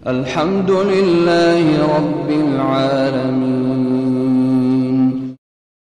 الحمد لله رب العالمين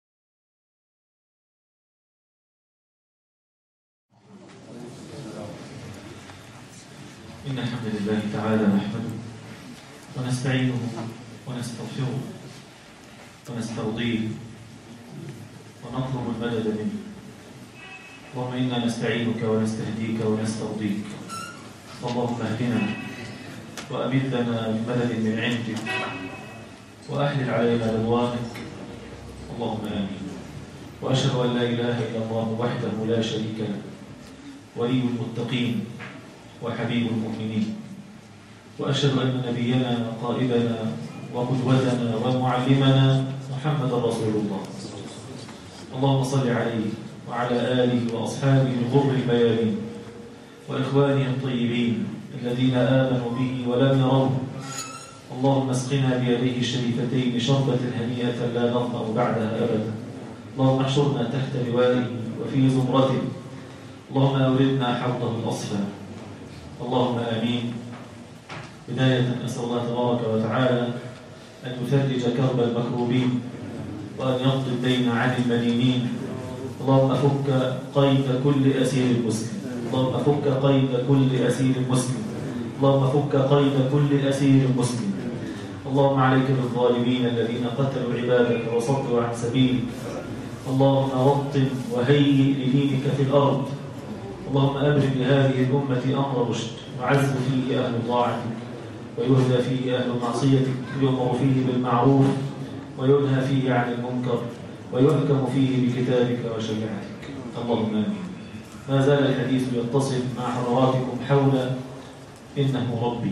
إن الحمد لله تعالى نحمده ونستعينه ونستغفره ونسترضيه ونطلب المدد منه اللهم إنا نستعينك ونستهديك ونسترضيك اللهم اهدنا وأمدنا بمدد من عندك وأحلل علينا رضوانك اللهم آمين وأشهد أن لا إله إلا الله وحده لا شريك له ولي المتقين وحبيب المؤمنين وأشهد أن نبينا وقائدنا وقدوتنا ومعلمنا محمد رسول الله اللهم صل عليه وعلى آله وأصحابه الغر الميامين وإخوانه الطيبين الذين آمنوا به ولم يروه اللهم اسقنا بيديه الشريفتين شربة هنيئة لا نظمأ بعدها أبدا اللهم احشرنا تحت لوائه وفي زمرته اللهم أوردنا حوضه الأصفى اللهم آمين بداية أسأل الله تبارك وتعالى أن يفرج كرب المكروبين وأن يقضي الدين عن المدينين اللهم أفك قيد كل أسير مسلم اللهم أفك قيد كل أسير مسلم اللهم فك قيد كل أسير مسلم اللهم عليك بالظالمين الذين قتلوا عبادك وصدوا عن سبيلك اللهم وطن وهيئ لدينك في الأرض اللهم أبرم لهذه الأمة أمر رشد وعز فيه أهل طاعتك ويهدى فيه أهل معصيتك ويؤمر فيه بالمعروف وينهى فيه عن المنكر ويحكم فيه بكتابك وشريعتك اللهم آمين ما زال الحديث يتصل مع حضراتكم حول إنه ربي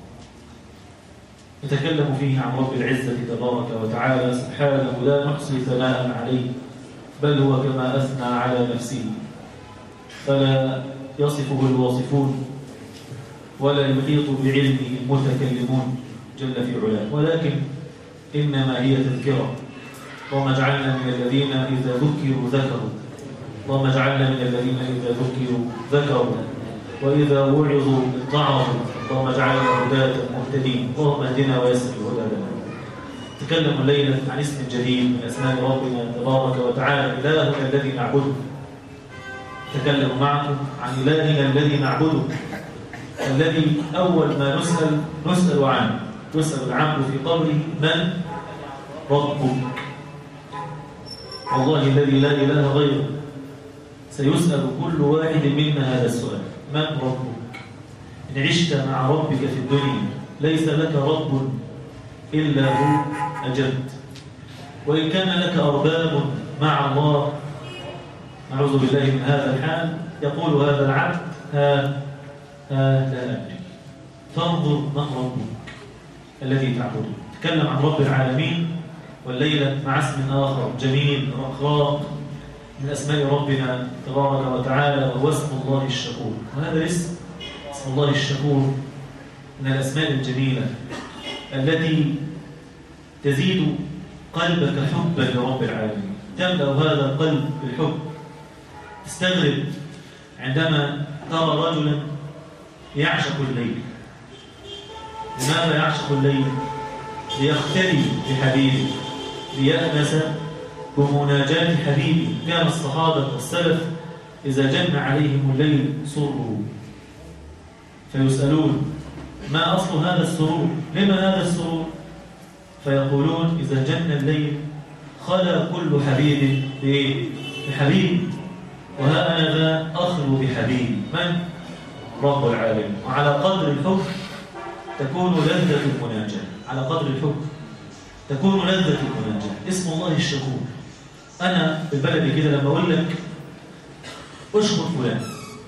نتكلم فيه عن رب العزة تبارك وتعالى سبحانه لا نحصي ثناء عليه بل هو كما أثنى على نفسه فلا يصفه الواصفون ولا يحيط بعلمه المتكلمون جل في علاه ولكن إنما هي تذكرة اللهم اجعلنا من الذين إذا ذكروا ذكروا اللهم اجعلنا من الذين إذا ذكروا ذكروا وإذا وعظوا اتعظوا اللهم اجعلنا هداة مهتدين اللهم اهدنا ويسر الهدى لنا تكلم الليلة عن اسم جديد من أسماء ربنا تبارك وتعالى إلهنا الذي نعبده تكلم معكم عن إلهنا الذي نعبده الذي أول ما نسأل نسأل عنه يسأل العبد في قبره من ربك والله الذي لا إله غيره سيسأل كل واحد منا هذا السؤال من ربك إن عشت مع ربك في الدنيا ليس لك رب إلا هو أجبت وإن كان لك أرباب مع الله نعوذ بالله من هذا الحال يقول هذا العبد ها ها لا أدري فانظر من ربك الذي تعبده تكلم عن رب العالمين والليلة مع اسم آخر جميل رخاء من أسماء ربنا تبارك وتعالى وهو اسم الله الشكور وهذا الاسم اسم الله الشكور من الأسماء الجميلة التي تزيد قلبك حبا لرب العالمين تملأ هذا القلب بالحب تستغرب عندما ترى رجلا يعشق الليل لماذا يعشق الليل ليختلي بحبيبه ليأنس بمناجاة حبيبه كان الصحابة والسلف إذا جن عليهم الليل سروا فيسألون ما أصل هذا السرور لما هذا السرور فيقولون إذا جن الليل خلى كل حبيب بحبيب وها أنا ذا أخلو بحبيبي من؟ رب العالمين وعلى قدر الحب تكون لذة المناجاة على قدر الحب تكون لذة المناجاة اسم الله الشكور أنا بالبلد كده لما أقول لك أشكر فلان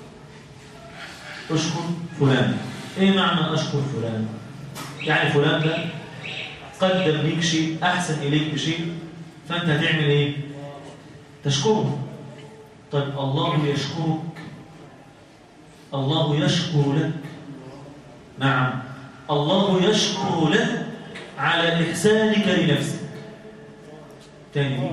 أشكر فلان إيه معنى أشكر فلان يعني فلان ده قدم ليك شيء أحسن إليك بشيء فأنت هتعمل إيه تشكره طيب الله يشكرك الله يشكر لك نعم الله يشكر لك على إحسانك لنفسك تاني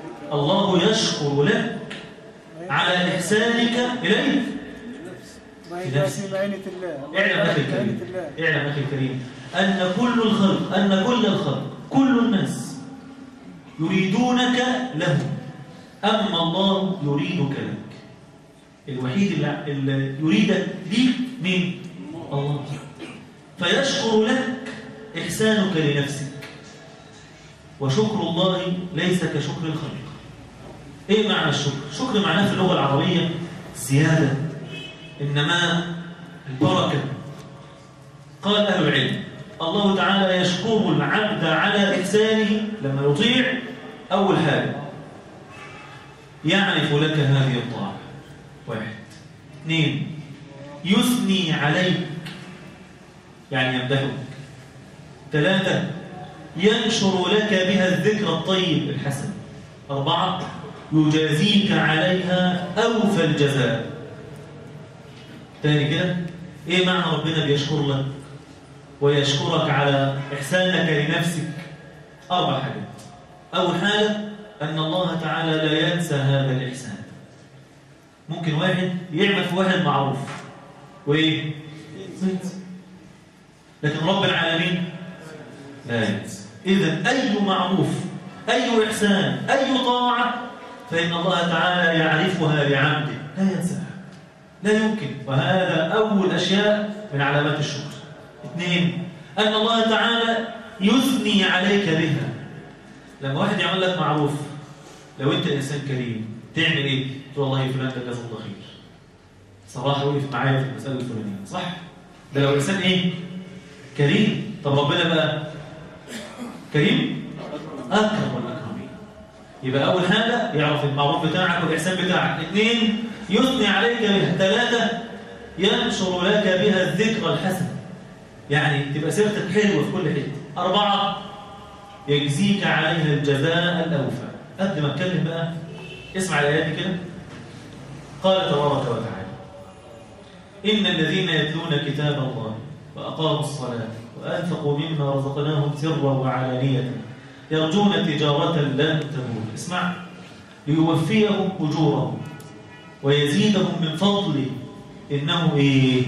الله يشكر لك على إحسانك إليه في في نفسك نفسك معينة الله اعلم أخي معينة الكريم الله اعلم أخي الكريم أن كل الخلق أن كل الخلق كل الناس يريدونك له أما الله يريدك لك الوحيد اللي, اللي يريدك ليك مين؟ الله فيشكر لك إحسانك لنفسك وشكر الله ليس كشكر الخلق إيه معنى الشكر؟ شكر معناه في اللغة العربية زيادة النماء البركة قال أهل العلم الله تعالى يشكر العبد على إحسانه لما يطيع أول حاجة يعرف لك هذه الطاعة واحد اثنين يثني عليك يعني يمدحك ثلاثة ينشر لك بها الذكر الطيب الحسن أربعة يجازيك عليها أوفى الجزاء تاني كده إيه معنى ربنا بيشكر لك ويشكرك على إحسانك لنفسك أربع حاجات أول حاجة أن الله تعالى لا ينسى هذا الإحسان ممكن واحد يعمل في واحد معروف وإيه؟ ينسى. لكن رب العالمين لا ينسى إذا أي معروف أي إحسان أي طاعة فإن الله تعالى يعرفها لعبده لا ينساها لا يمكن وهذا أول أشياء من علامات الشكر اثنين أن الله تعالى يثني عليك بها لما واحد يعمل لك معروف لو أنت إنسان كريم تعمل إيه؟ تقول والله فلان ده جزاه الله خير صراحة وقف معايا في المسألة الفلانية صح؟ ده لو إنسان إيه؟ كريم طب ربنا بقى كريم أكرم الأكرمين يبقى أول حاجة يعرف المعروف بتاعك والإحسان بتاعك اثنين يثني عليك بها ثلاثة ينشر لك بها الذكر الحسن يعني تبقى سيرتك حلوة في كل حتة أربعة يجزيك عليها الجزاء الأوفى قبل ما اتكلم بقى اسمع الآيات دي كده قال تبارك وتعالى إن الذين يتلون كتاب الله وأقاموا الصلاة وأنفقوا مما رزقناهم سرا وعلانية يرجون تجارة لن تبور اسمع ليوفيهم أجورهم ويزيدهم من فضله إنه إيه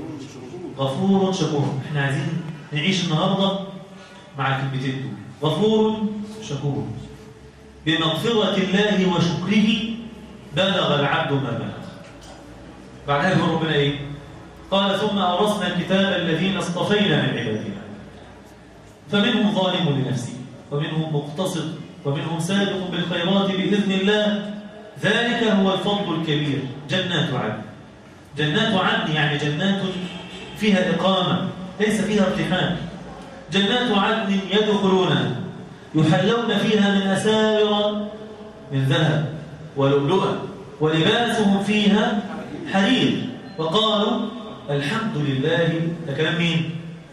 غفور شكور احنا عايزين نعيش النهاردة مع الكلمتين دول غفور شكور بمغفرة الله وشكره بلغ العبد ما بلغ بعدها يقول ربنا ايه قال ثم أورثنا الكتاب الذين اصطفينا من عبادنا فمنهم ظالم لنفسه ومنهم مقتصد ومنهم سابق بالخيرات بإذن الله ذلك هو الفضل الكبير جنات عدن جنات عدن يعني جنات فيها إقامة ليس فيها ارتحال جنات عدن يدخلونها يحلون فيها من أساور من ذهب ولؤلؤا ولباسهم فيها حرير وقالوا الحمد لله ده كلام مين؟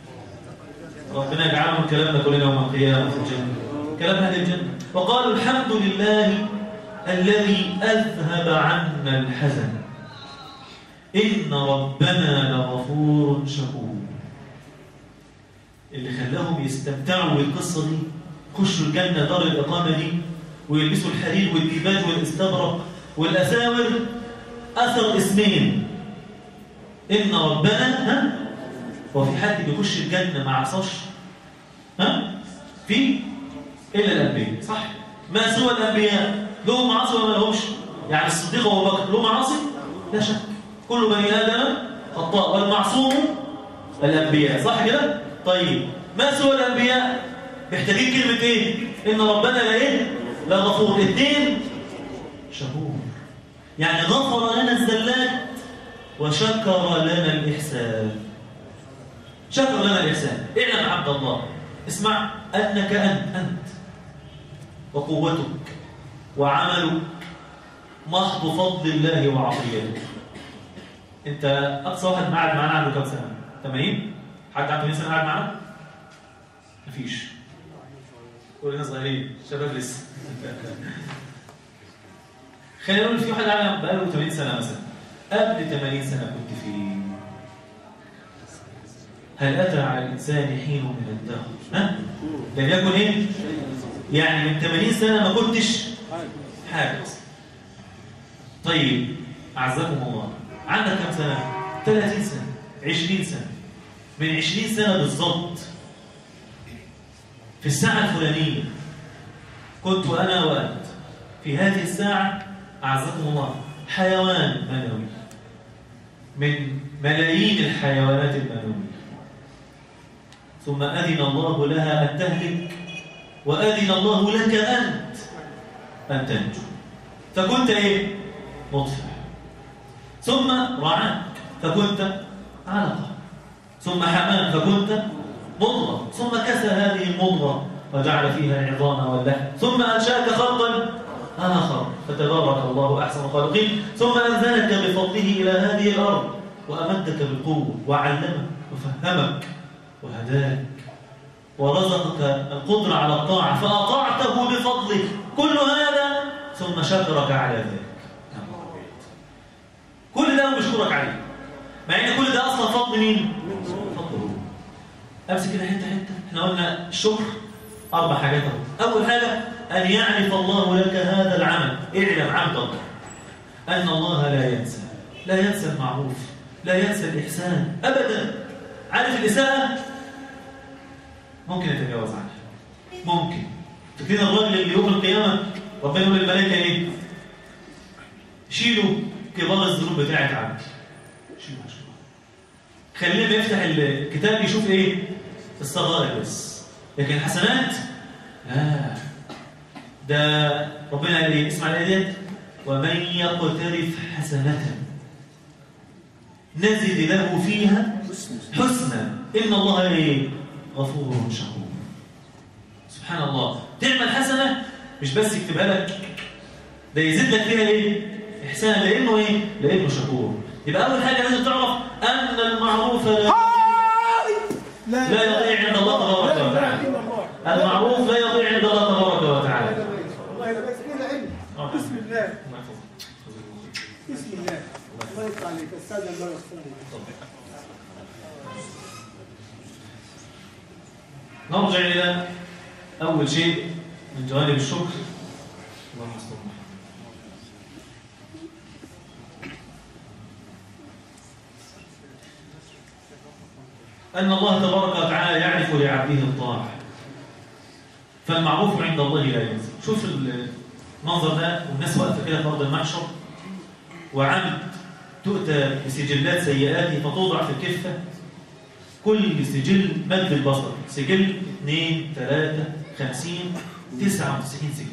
ربنا يجعله من كلامنا كلنا يوم القيامة في الجنة كلام أهل الجنة وقالوا الحمد لله الذي أذهب عنا الحزن إن ربنا لغفور شكور اللي خلاهم يستمتعوا بالقصة دي خشوا الجنة دار الإقامة دي ويلبسوا الحرير والديباج والاستبرق والأساور أثر اسمين إن ربنا ها هو في حد بيخش الجنة ما عصاش ها في إلا الأنبياء صح ما سوى الأنبياء لهم معاصي ولا لهمش يعني الصديق أبو بكر له معاصي لا شك كل بني آدم خطاء والمعصوم الأنبياء صح كده طيب ما سوى الأنبياء محتاجين كلمة إيه إن ربنا لا إيه لا غفور اثنين شكور يعني غفر لنا الزلات وشكر لنا الإحسان شكر لنا الإحسان اعلم عبد الله اسمع أنك أنت أنت وقوتك وعملك محض فضل الله وعطيته انت اقصى واحد قاعد معانا عنده كام سنه 80 حد عنده 80 سنه قاعد معانا مفيش كلنا صغيرين شباب لسه خلينا نقول في واحد قاعد بقاله 80 سنه مثلا قبل 80 سنه كنت فين هل اتى على الانسان حين من الدهر ها لم يكن ايه يعني من 80 سنه ما كنتش حاجه اصلا طيب اعزكم الله عندك كم سنه 30 سنة 20 سنة من 20 سنة بالظبط في الساعة الفلانية كنت أنا وأنت في هذه الساعة أعزكم الله حيوان منوي من ملايين الحيوانات المنوية ثم أذن الله لها أن تهلك وأذن الله لك أنت أن تنجو فكنت إيه؟ مطفئ ثم رعاك فكنت علقة ثم حمام فكنت مضغة ثم كسى هذه المضغة وجعل فيها العظام واللحم ثم أنشأك خلقا آخر فتبارك الله أحسن الخالقين ثم أنزلك بفضله إلى هذه الأرض وأمدك بالقوة وعلمك وفهمك وهداك ورزقك القدرة على الطاعة فأطعته بفضله كل هذا ثم شكرك على ذلك كل ده بشكرك عليه مع ان كل ده اصلا فضل مين فضله امسك كده حته حته احنا قلنا الشكر اربع حاجات اهو اول حاجه ان يعرف الله لك هذا العمل اعلم عبد الله ان الله لا ينسى لا ينسى المعروف لا ينسى الاحسان ابدا عارف الاساءه ممكن يتجاوز عنها ممكن فاكرين الراجل اللي يوم القيامه ربنا يقول للملائكه ايه شيلوا كبار الذنوب بتاعت عبدي شيلوا شيلوا خليه بيفتح الكتاب يشوف ايه الصغائر بس لكن الحسنات لا ده ربنا قال ايه اسمع الايه ديت ومن يقترف حسنه نزد له فيها حسنا ان الله ايه غفور شكور سبحان الله تعمل حسنه مش بس يكتبها لك ده يزيد لك فيها ايه احسان لانه ايه لانه شكور يبقى اول حاجه لازم تعرف ان المعروف لا لا يضيع عند الله تبارك وتعالى المعروف لا يضيع عند الله تبارك وتعالى والله لا بس كده علم بسم الله بسم الله الله يفتح عليك استاذ الله يغفر نرجع الى اول شيء من جوانب الشكر اللهم صل أن الله تبارك وتعالى يعرف لعبده الطاعة فالمعروف عند الله لا ينسى شوف المنظر ده والناس واقفة كده في أرض المحشر وعبد تؤتى بسجلات سيئاته فتوضع في الكفة كل سجل مد البصر سجل 2 3 50 99 سجل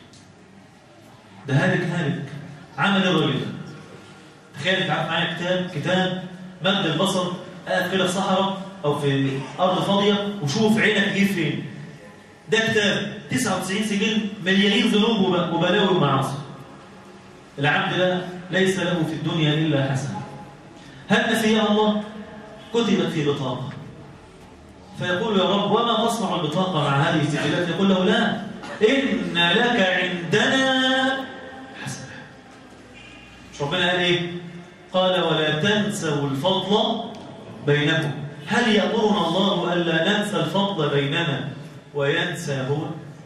ده هالك هالك عمل الراجل ده تخيل انت عارف معايا كتاب كتاب مد البصر قاعد كده في صحراء او في ارض فاضيه وشوف عينك تجيب فين ده كتاب 99 سجل مليانين ذنوب وب- وبلاوي ومعاصي العبد ده ليس له في الدنيا الا حسنه هل نسيها الله كتبت في بطاقه فيقول يا رب وما تصنع البطاقه مع هذه السجلات يقول له لا ان لك عندنا حسنه مش ربنا قال ايه قال ولا تنسوا الفضل بينكم هل يأمرنا الله ألا ننسى الفضل بيننا وينسى هو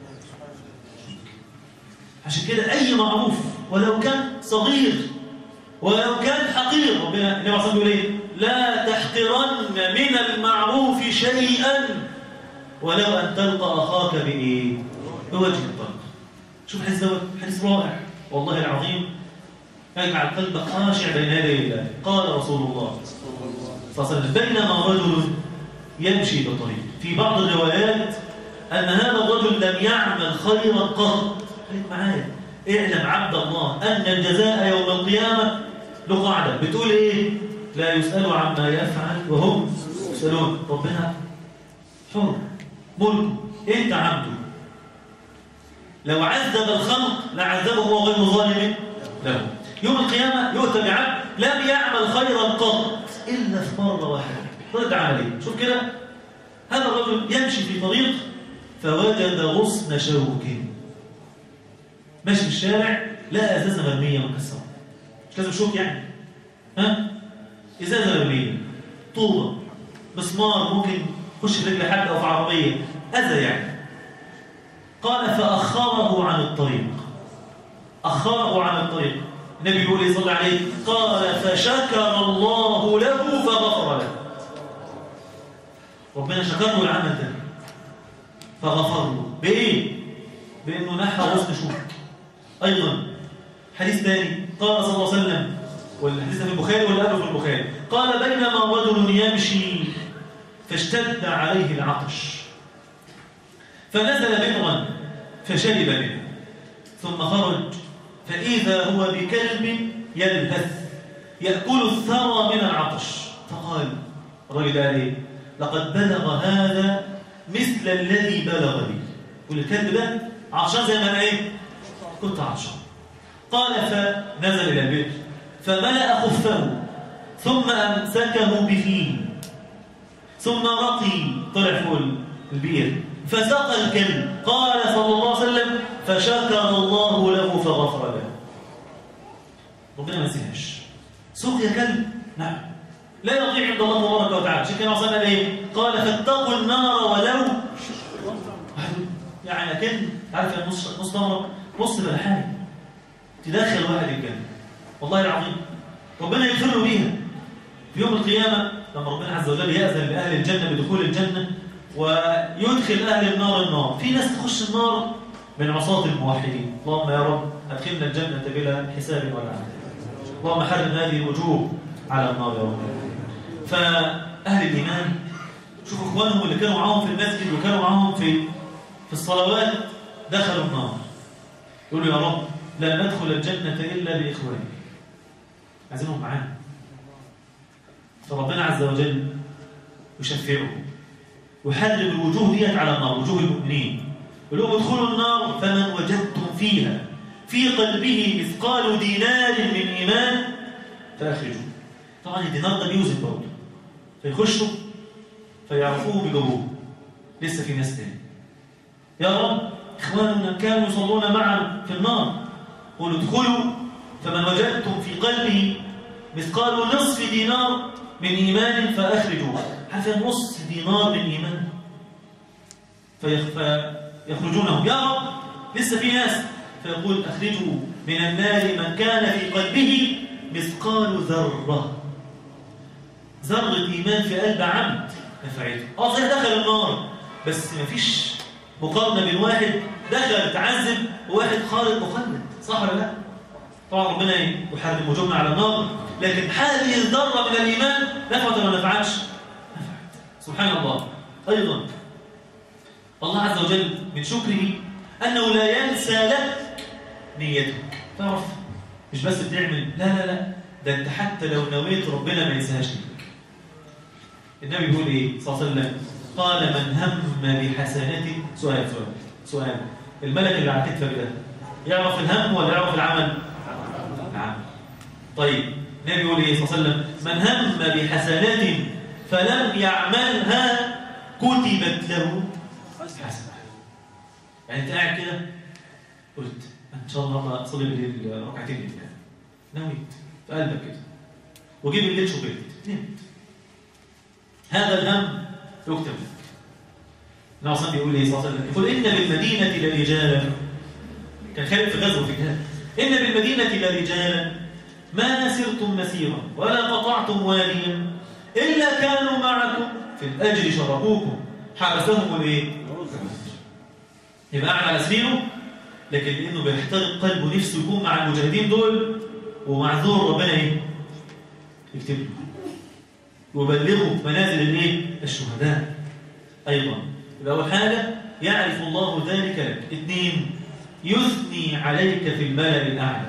عشان كده أي معروف ولو كان صغير ولو كان حقير ربنا النبي عليه الصلاة والسلام يقول إيه لا تحقرن من المعروف شيئا ولو أن تلقى أخاك بإيه بوجه الطلق شوف حديث دوت حديث رائع والله العظيم يجعل قلبك خاشع بين يدي الله قال رسول الله صلى الله عليه وسلم بينما رجل يمشي بطريق في بعض الروايات أن هذا الرجل لم يعمل خيرا قط خليك معايا اعلم عبد الله أن الجزاء يوم القيامة له قاعدة بتقول إيه لا يسأل عما يفعل وهم يسألون ربنا حر ملك أنت عبده لو عذب الخلق لعذبه وهو غير ظالم له يوم القيامة يؤتى بعبد لم يعمل خيرا قط إلا في مرة واحدة رد عليه شوف كده هذا الرجل يمشي في طريق فوجد غصن شوك ماشي في الشارع لقى ازازه مرميه مكسره مش لازم شوك يعني ها ازازه مرميه طوبه مسمار ممكن يخش في رجل حد او في عربيه اذى يعني قال فاخره عن الطريق اخره عن الطريق النبي بيقول ايه صلى عليه قال فشكر الله له فغفر له ربنا شكر له العمل ده فغفر له بايه بانه نحى غصن شوك ايضا حديث ثاني قال صلى الله عليه وسلم والحديث في البخاري والأب في البخاري قال بينما رجل يمشي فاشتد عليه العطش فنزل بئرا فشرب منه ثم خرج فإذا هو بكلب يلهث يأكل الثرى من العطش فقال الرجل قال ايه لقد بلغ هذا مثل الذي بلغ لي والكلب ده عطشان زي ما انا ايه كنت عطشان قال فنزل الى البئر فملأ خفه ثم امسكه بفيه ثم رقي طلع فوق البئر فسقى الكلب قال صلى الله عليه وسلم فشكر الله له فغفر له ربنا ما نسيهاش سقيا كلب نعم لا يضيع عند الله تبارك وتعالى عشان كده وصلنا لايه قال فاتقوا النار ولو يعني اكن عارف يا نص نص تمره نص بلحان تدخل واحد الجنه والله العظيم ربنا يغفر له بيها في يوم القيامه لما ربنا عز وجل يأذن لأهل الجنة بدخول الجنة ويدخل أهل النار النار في ناس تخش النار من عصاة الموحدين اللهم يا رب أدخلنا الجنة بلا حساب ولا عذاب اللهم حرم هذه الوجوه على النار يا رب فأهل الإيمان شوفوا إخوانهم اللي كانوا معاهم في المسجد وكانوا معاهم في في الصلوات دخلوا النار يقولوا يا رب لا ندخل الجنة إلا بإخواني عايزينهم معانا فربنا عز وجل يشفعه ويحرم الوجوه ديت على النار وجوه المؤمنين يقول لهم ادخلوا النار فمن وجدتم فيها في قلبه مثقال دينار من إيمان فأخرجوه طبعا الدينار ده بيوزن برضه فيخشوا فيعرفوه بجوه لسه في ناس تاني يا رب إخواننا كانوا يصلون معا في النار قولوا ادخلوا فمن وجدتم في قلبه مثقال نصف دينار من إيمان فأخرجوه عارف نص دينار من إيمان فيخرجونه يا رب لسه في ناس فيقول أخرجوا من النار من كان في قلبه مثقال ذرة ذرة إيمان في قلب عبد نفعته اه صحيح دخل النار بس ما فيش مقارنة بين واحد دخل تعذب وواحد خالد مخلد صح ولا لا؟ طبعا ربنا يحرم وجوبنا على النار لكن هذه الذرة من الإيمان نفعت ولا ما نفعتش؟ نفعت سبحان الله أيضا الله عز وجل من شكره أنه لا ينسى لك نيتك تعرف مش بس بتعمل لا لا لا ده أنت حتى لو نويت ربنا ما ينساهاش لك النبي بيقول إيه صلى الله عليه وسلم قال من هم بحسنته سؤال سؤال سؤال الملك اللي على كتفك ده يعرف الهم ولا يعرف العمل؟ العمل طيب النبي يقول ايه صلى الله عليه وسلم من هم بحسنات فلم يعملها كتبت له حسنه يعني انت قاعد كده قلت ان شاء الله ما اصلي بالليل ركعتين لله نويت في قلبك كده وجيب الليل شبيت نمت هذا الهم يكتب لك النبي بيقول ايه صلى الله عليه وسلم يقول ان بالمدينه لرجالا كان خالد في غزوه في جهاد ان بالمدينه لرجالا ما سرتم مسيرا ولا قطعتم واديا إلا كانوا معكم في الأجر شرفوكم حبسهم الايه؟ يبقى قاعد على سريره لكن لأنه بيحترق قلبه نفسه يكون مع المجاهدين دول ومعذور ربنا ايه؟ يكتب له ويبلغه منازل الايه؟ الشهداء أيضا يبقى أول حاجة يعرف الله ذلك لك اثنين يثني عليك في الملل الأعلى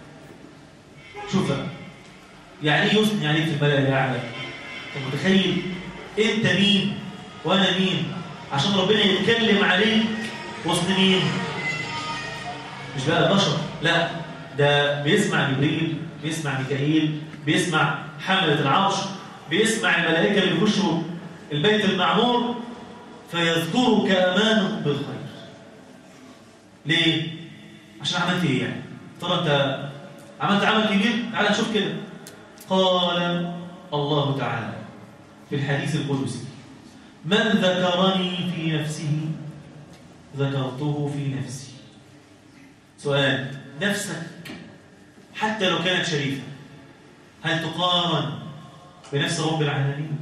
شوف يعني ايه يثني عليك في الملأ الأعلى انت متخيل انت مين وانا مين عشان ربنا يتكلم عليك وسط مين مش بقى البشر لا ده بيسمع جبريل بيسمع ميكائيل بيسمع حملة العرش بيسمع الملائكة اللي بيخشوا البيت المعمور فيذكرك أمانهم بالخير ليه؟ عشان عملت ايه يعني؟ ترى انت عملت عمل كبير تعال نشوف كده قال الله تعالى في الحديث القدسي من ذكرني في نفسه ذكرته في نفسي سؤال نفسك حتى لو كانت شريفة هل تقارن بنفس رب العالمين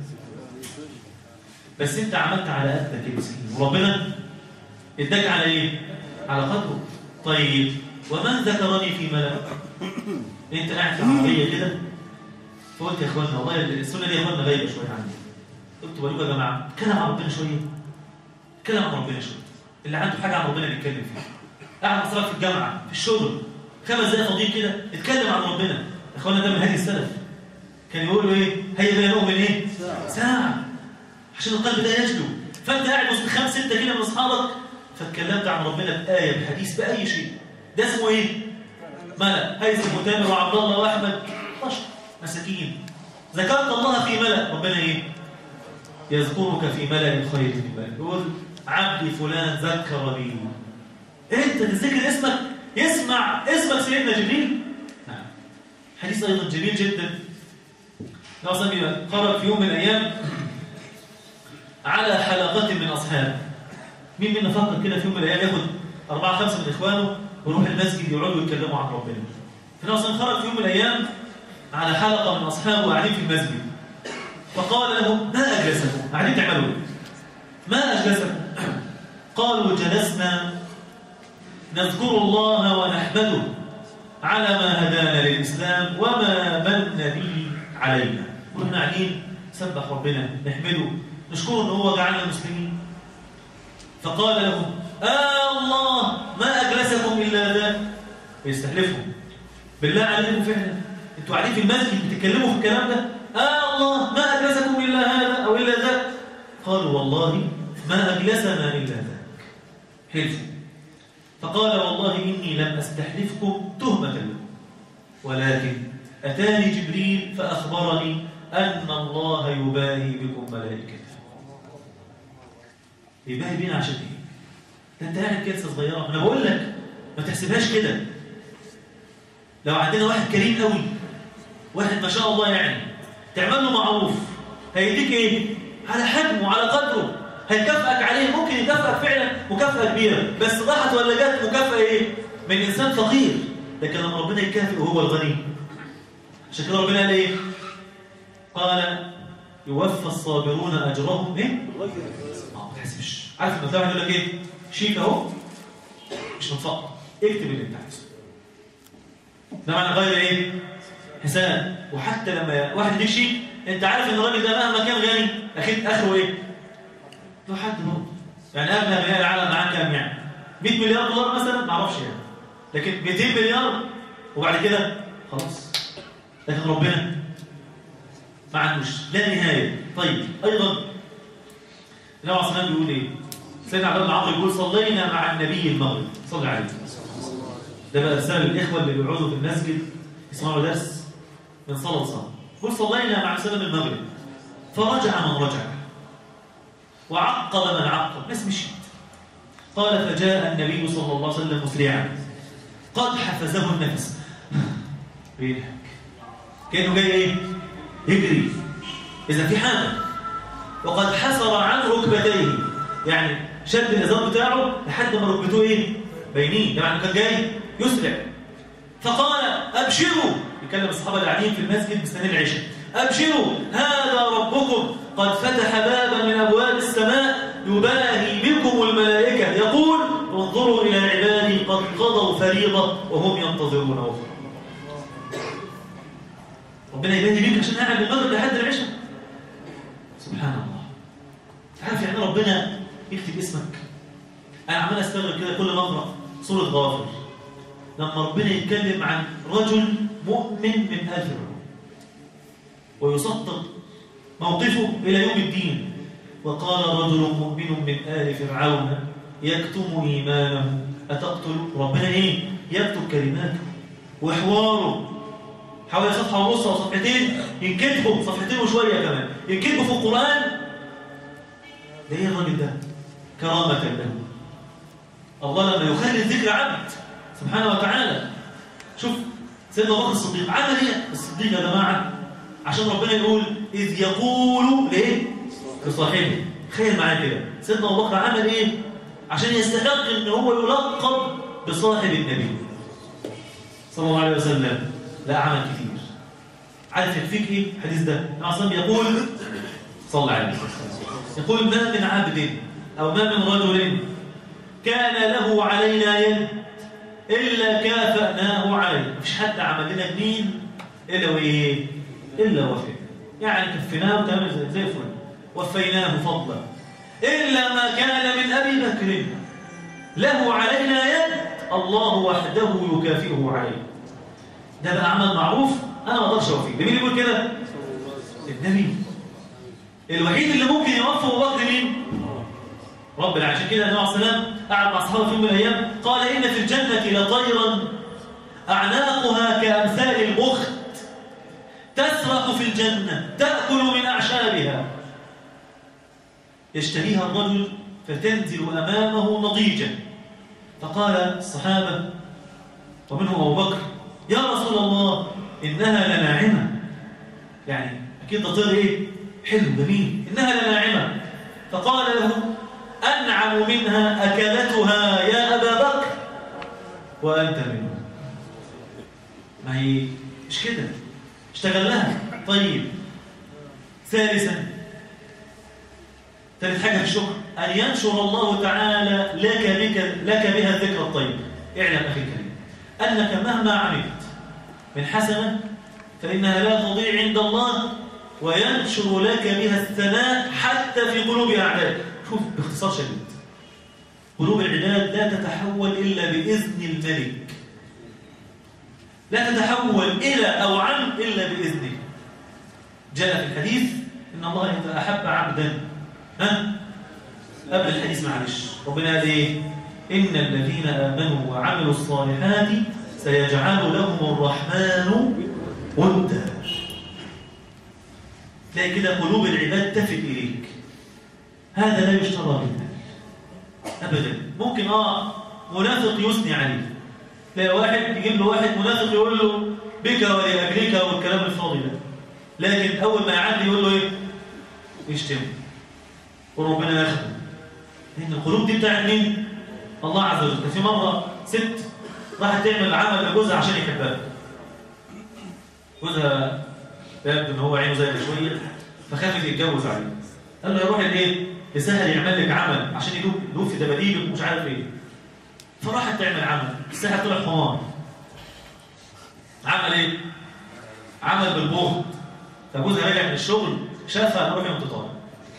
بس انت عملت على قدك يا مسكين وربنا اداك على ايه على قدره طيب ومن ذكرني في ملأ انت قاعد في عربيه كده فقلت يا اخوانا والله السنه دي يا اخوانا غايبه شويه عني قلت بقول يا جماعه اتكلم عن ربنا شويه اتكلم عن ربنا شويه اللي عنده حاجه عن ربنا بيتكلم فيها قاعد مصرف في الجامعه في الشغل خمس دقايق فاضيين كده اتكلم عن ربنا يا اخوانا ده من هدي السلف كان يقولوا ايه هيا بينا نؤمن ايه ساعه عشان القلب ده يجلو فانت قاعد وسط خمس سته كده من اصحابك فاتكلمت عن ربنا بايه بحديث باي شيء ده اسمه ايه ملأ هيثم وتامر وعبد الله واحمد بشر مساكين ذكرت الله في ملأ ربنا ايه يذكرك في ملأ خير من ملأ يقول عبدي فلان ذكر بي انت تذكر اسمك يسمع اسمك سيدنا جبريل نعم حديث ايضا جميل جدا ناصر قرأ في يوم من الايام على حلقة من اصحابه مين منا فكر كده في يوم من الايام ياخد اربعه خمسه من اخوانه ويروح المسجد يقعدوا يتكلموا عن ربنا فناصر خرج في يوم من الايام على حلقة من أصحابه قاعدين في المسجد فقال لهم ما أجلسكم قاعدين تعملوا ما أجلسكم قالوا جلسنا نذكر الله ونحمده على ما هدانا للإسلام وما من به علينا كنا قاعدين سبح ربنا نحمده نشكره ان هو جعلنا مسلمين فقال لهم آه الله ما أجلسكم إلا ذاك يستحلفهم بالله عليكم فعلا انتوا قاعدين في المسجد بتتكلموا في الكلام ده آه الله ما أجلسكم إلا هذا أو إلا ذاك قالوا والله ما أجلسنا إلا ذاك حلفوا فقال والله إني لم أستحلفكم تهمة لكم ولكن أتاني جبريل فأخبرني أن الله يباهي بكم ملائكته يباهي بينا عشان إيه؟ ده أنت قاعد كلسة صغيرة أنا بقول لك ما تحسبهاش كده لو عندنا واحد كريم قوي واحد ما شاء الله يعني تعمل له معروف هيديك ايه على حجمه وعلى قدره هيكافئك عليه ممكن يكافئك فعلا مكافأة كبيرة بس راحت ولا جت مكافأة ايه من انسان فقير لكن لما ربنا يكافئ وهو الغني عشان كده ربنا قال ايه قال يوفى الصابرون اجرهم ايه اه ما تحسبش عارف لما تلاقي يقول لك ايه شيك اهو مش متفقر اكتب اللي انت عايزه ده معنى غير ايه حساب وحتى لما واحد يديك شيك انت عارف ان الراجل ده مهما كان غني اكيد اخره ايه له حد برضه يعني اغنى غني العالم معاه كام يعني 100 مليار دولار مثلا ما اعرفش يعني لكن 200 مليار وبعد كده خلاص لكن ربنا ما عندوش لا نهايه طيب ايضا النبي عليه الصلاه بيقول ايه سيدنا عبد الله عمرو يقول صلينا مع النبي المغرب صلى عليه ده بقى رسالة الإخوة اللي بيقعدوا في المسجد يسمعوا درس من صلاة صلاة قل صلينا مع سلام المغرب فرجع من رجع وعقب من عقب ناس مشيت قال فجاء النبي صلى الله عليه وسلم مسرعا قد حفزه النفس بيضحك كأنه جاي ايه يجري إذا في حاجة وقد حسر عن ركبتيه يعني شد الإزار بتاعه لحد ما ركبته ايه بينين يعني كان جاي يسرع فقال أبشروا يكلم الصحابة اللي قاعدين في المسجد مستنيين العشاء أبشروا هذا ربكم قد فتح بابا من أبواب السماء يباهي بكم الملائكة يقول انظروا إلى عبادي قد قضوا فريضة وهم ينتظرون وفرا ربنا يباهي بك عشان قاعد المغرب لحد العشاء سبحان الله تعرف يعني ربنا يكتب اسمك أنا عمال أستغرب كده كل ما أقرأ سورة غافر لما ربنا يتكلم عن رجل مؤمن من آل فرعون ويسطر موقفه إلى يوم الدين وقال رجل مؤمن من آل فرعون يكتم إيمانه أتقتل ربنا إيه يكتب كلماته وحواره حوالي صفحة ونص أو صفحتين ينكتبوا صفحتين وشوية كمان ينكتبوا في القرآن ده إيه الراجل ده كرامة له الله لما يخلي الذكر عبد سبحانه وتعالى شوف سيدنا بكر الصديق عمل ايه الصديق يا جماعه عشان ربنا يقول اذ يقول ليه لصاحبه تخيل معايا كده سيدنا ابو بكر عمل ايه عشان يستحق ان هو يلقب بصاحب النبي صلى الله عليه وسلم لا عمل كتير عارف يكفيك ايه الحديث ده العظيم يقول صلى عليه يقول ما من عبد او ما من رجل كان له علينا يد الا كافأناه عليه مفيش حد عمل لنا جنين الا وايه الا وفي يعني كفيناه تمام زي زي الفل وفيناه فضلا الا ما كان من ابي بكر له علينا يد الله وحده يكافئه عليه ده بقى عمل معروف انا ما اقدرش اوفيه ده مين يقول كده النبي الوحيد اللي ممكن يوفي ابو بكر مين رب العالمين عشان كده النبي عليه السلام قعد مع اصحابه في يوم من الايام قال ان في الجنه لطيرا اعناقها كامثال البخت تسرق في الجنه تاكل من اعشابها يشتريها الرجل فتنزل امامه نضيجا فقال الصحابه ومنهم ابو بكر يا رسول الله إنها لناعمة يعني أكيد ده طير إيه؟ حلو جميل إنها لناعمة فقال له أنعم منها أكلتها يا أبا بكر وأنت منه ما هي مش كده اشتغل لها طيب ثالثا ثالث حاجة في الشكر أن ينشر الله تعالى لك, بك لك بها الذكر الطيب اعلم أخي الكريم أنك مهما عملت من حسنة فإنها لا تضيع عند الله وينشر لك بها الثناء حتى في قلوب أعدائك شوف باختصار شديد قلوب العباد لا تتحول إلا بإذن الملك لا تتحول إلى أو عن إلا بإذنه جاء في الحديث إن الله إذا أحب عبدا ها قبل الحديث معلش ربنا قال إيه إن الذين آمنوا وعملوا الصالحات سيجعل لهم الرحمن ودا تلاقي كده قلوب العباد تفت إليك هذا لا يشترى منك أبدا ممكن آه منافق يثني عليه تلاقي واحد يجيب له واحد منافق يقول له بك ولأجلك والكلام الفاضي ده لكن أول ما يعدي يقول له إيه؟ يشتم وربنا ياخده لأن القلوب دي بتاعت مين؟ الله عز وجل في مرة ست راحت تعمل عمل لجوزها عشان يحبها جوزها يبدو ان هو عينه زي شويه فخافت يتجوز عليه قال له يروح الايه لسهل يعمل لك عمل عشان يدوب يدوب في دباديبك ومش عارف ايه فراحت تعمل عمل الساحر طلع حمار عمل ايه عمل بالبغض فجوزها راجع من الشغل شافها روح يوم تطالع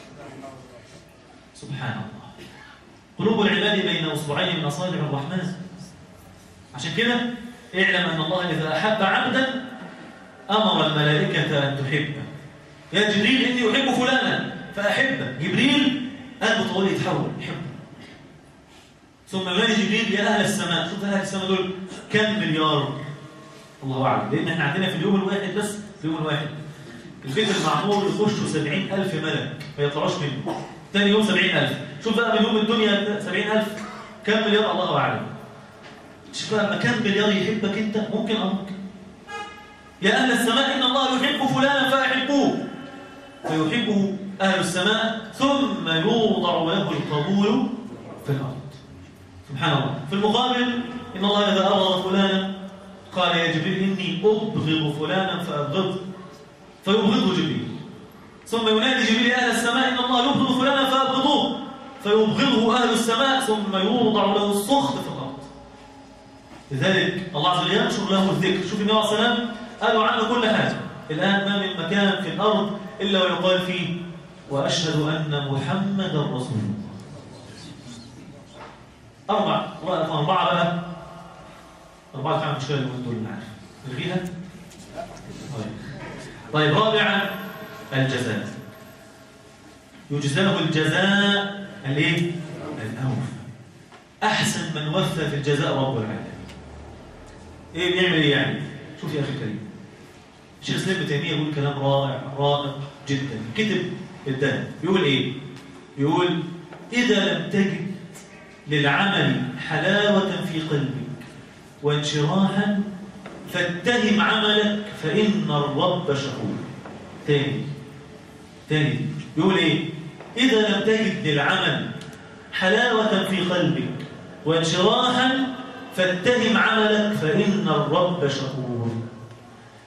سبحان الله قلوب العباد بين اصبعين من اصابع الرحمن عشان كده اعلم أن الله إذا أحب عبدا أمر الملائكة أن تحبه يا جبريل إني أحب فلانا فأحبه جبريل قلبه طويل يتحول يحبه ثم ينادي جبريل يا أهل السماء شوف أهل السماء دول كم مليار الله أعلم لأن احنا عندنا في اليوم الواحد بس في اليوم الواحد البيت المعمور يخشوا سبعين ألف ملك ما يطلعوش منه ثاني يوم سبعين ألف شوف بقى من يوم الدنيا سبعين ألف كم مليار الله أعلم شوف بقى مكان مليار يحبك انت ممكن او ممكن يا اهل السماء ان الله يحب فلانا فاحبوه فيحبه اهل السماء ثم يوضع له القبول في الارض سبحان الله في المقابل ان الله اذا ابغض فلانا قال يا جبريل اني ابغض فلانا فابغضه فيبغضه جبريل ثم ينادي جبريل يا اهل السماء ان الله يبغض فلانا فابغضوه فيبغضه اهل السماء ثم يوضع له السخط في الارض لذلك الله عز وجل ينشر له الذكر شوف النبي عليه الصلاه والسلام قالوا عنه كل حاجه الان ما من مكان في الارض الا ويقال فيه واشهد ان محمدا رسول الله اربع اربعه بقى اربعه كان مشكله اللي دول معانا نلغيها طيب طيب رابعا الجزاء يجزاه الجزاء الايه الاوفى احسن من وفى في الجزاء رب العالمين ايه بيعمل ايه يعني شوف يا اخي الكريم الشيخ اسلام ابن تيميه يقول كلام رائع رائع جدا كتب الدهب بيقول ايه بيقول اذا لم تجد للعمل حلاوه في قلبك وانشراحا فاتهم عملك فان الرب شكور تاني تاني بيقول ايه اذا لم تجد للعمل حلاوه في قلبك وانشراحا فاتهم عملك فإن الرب شكور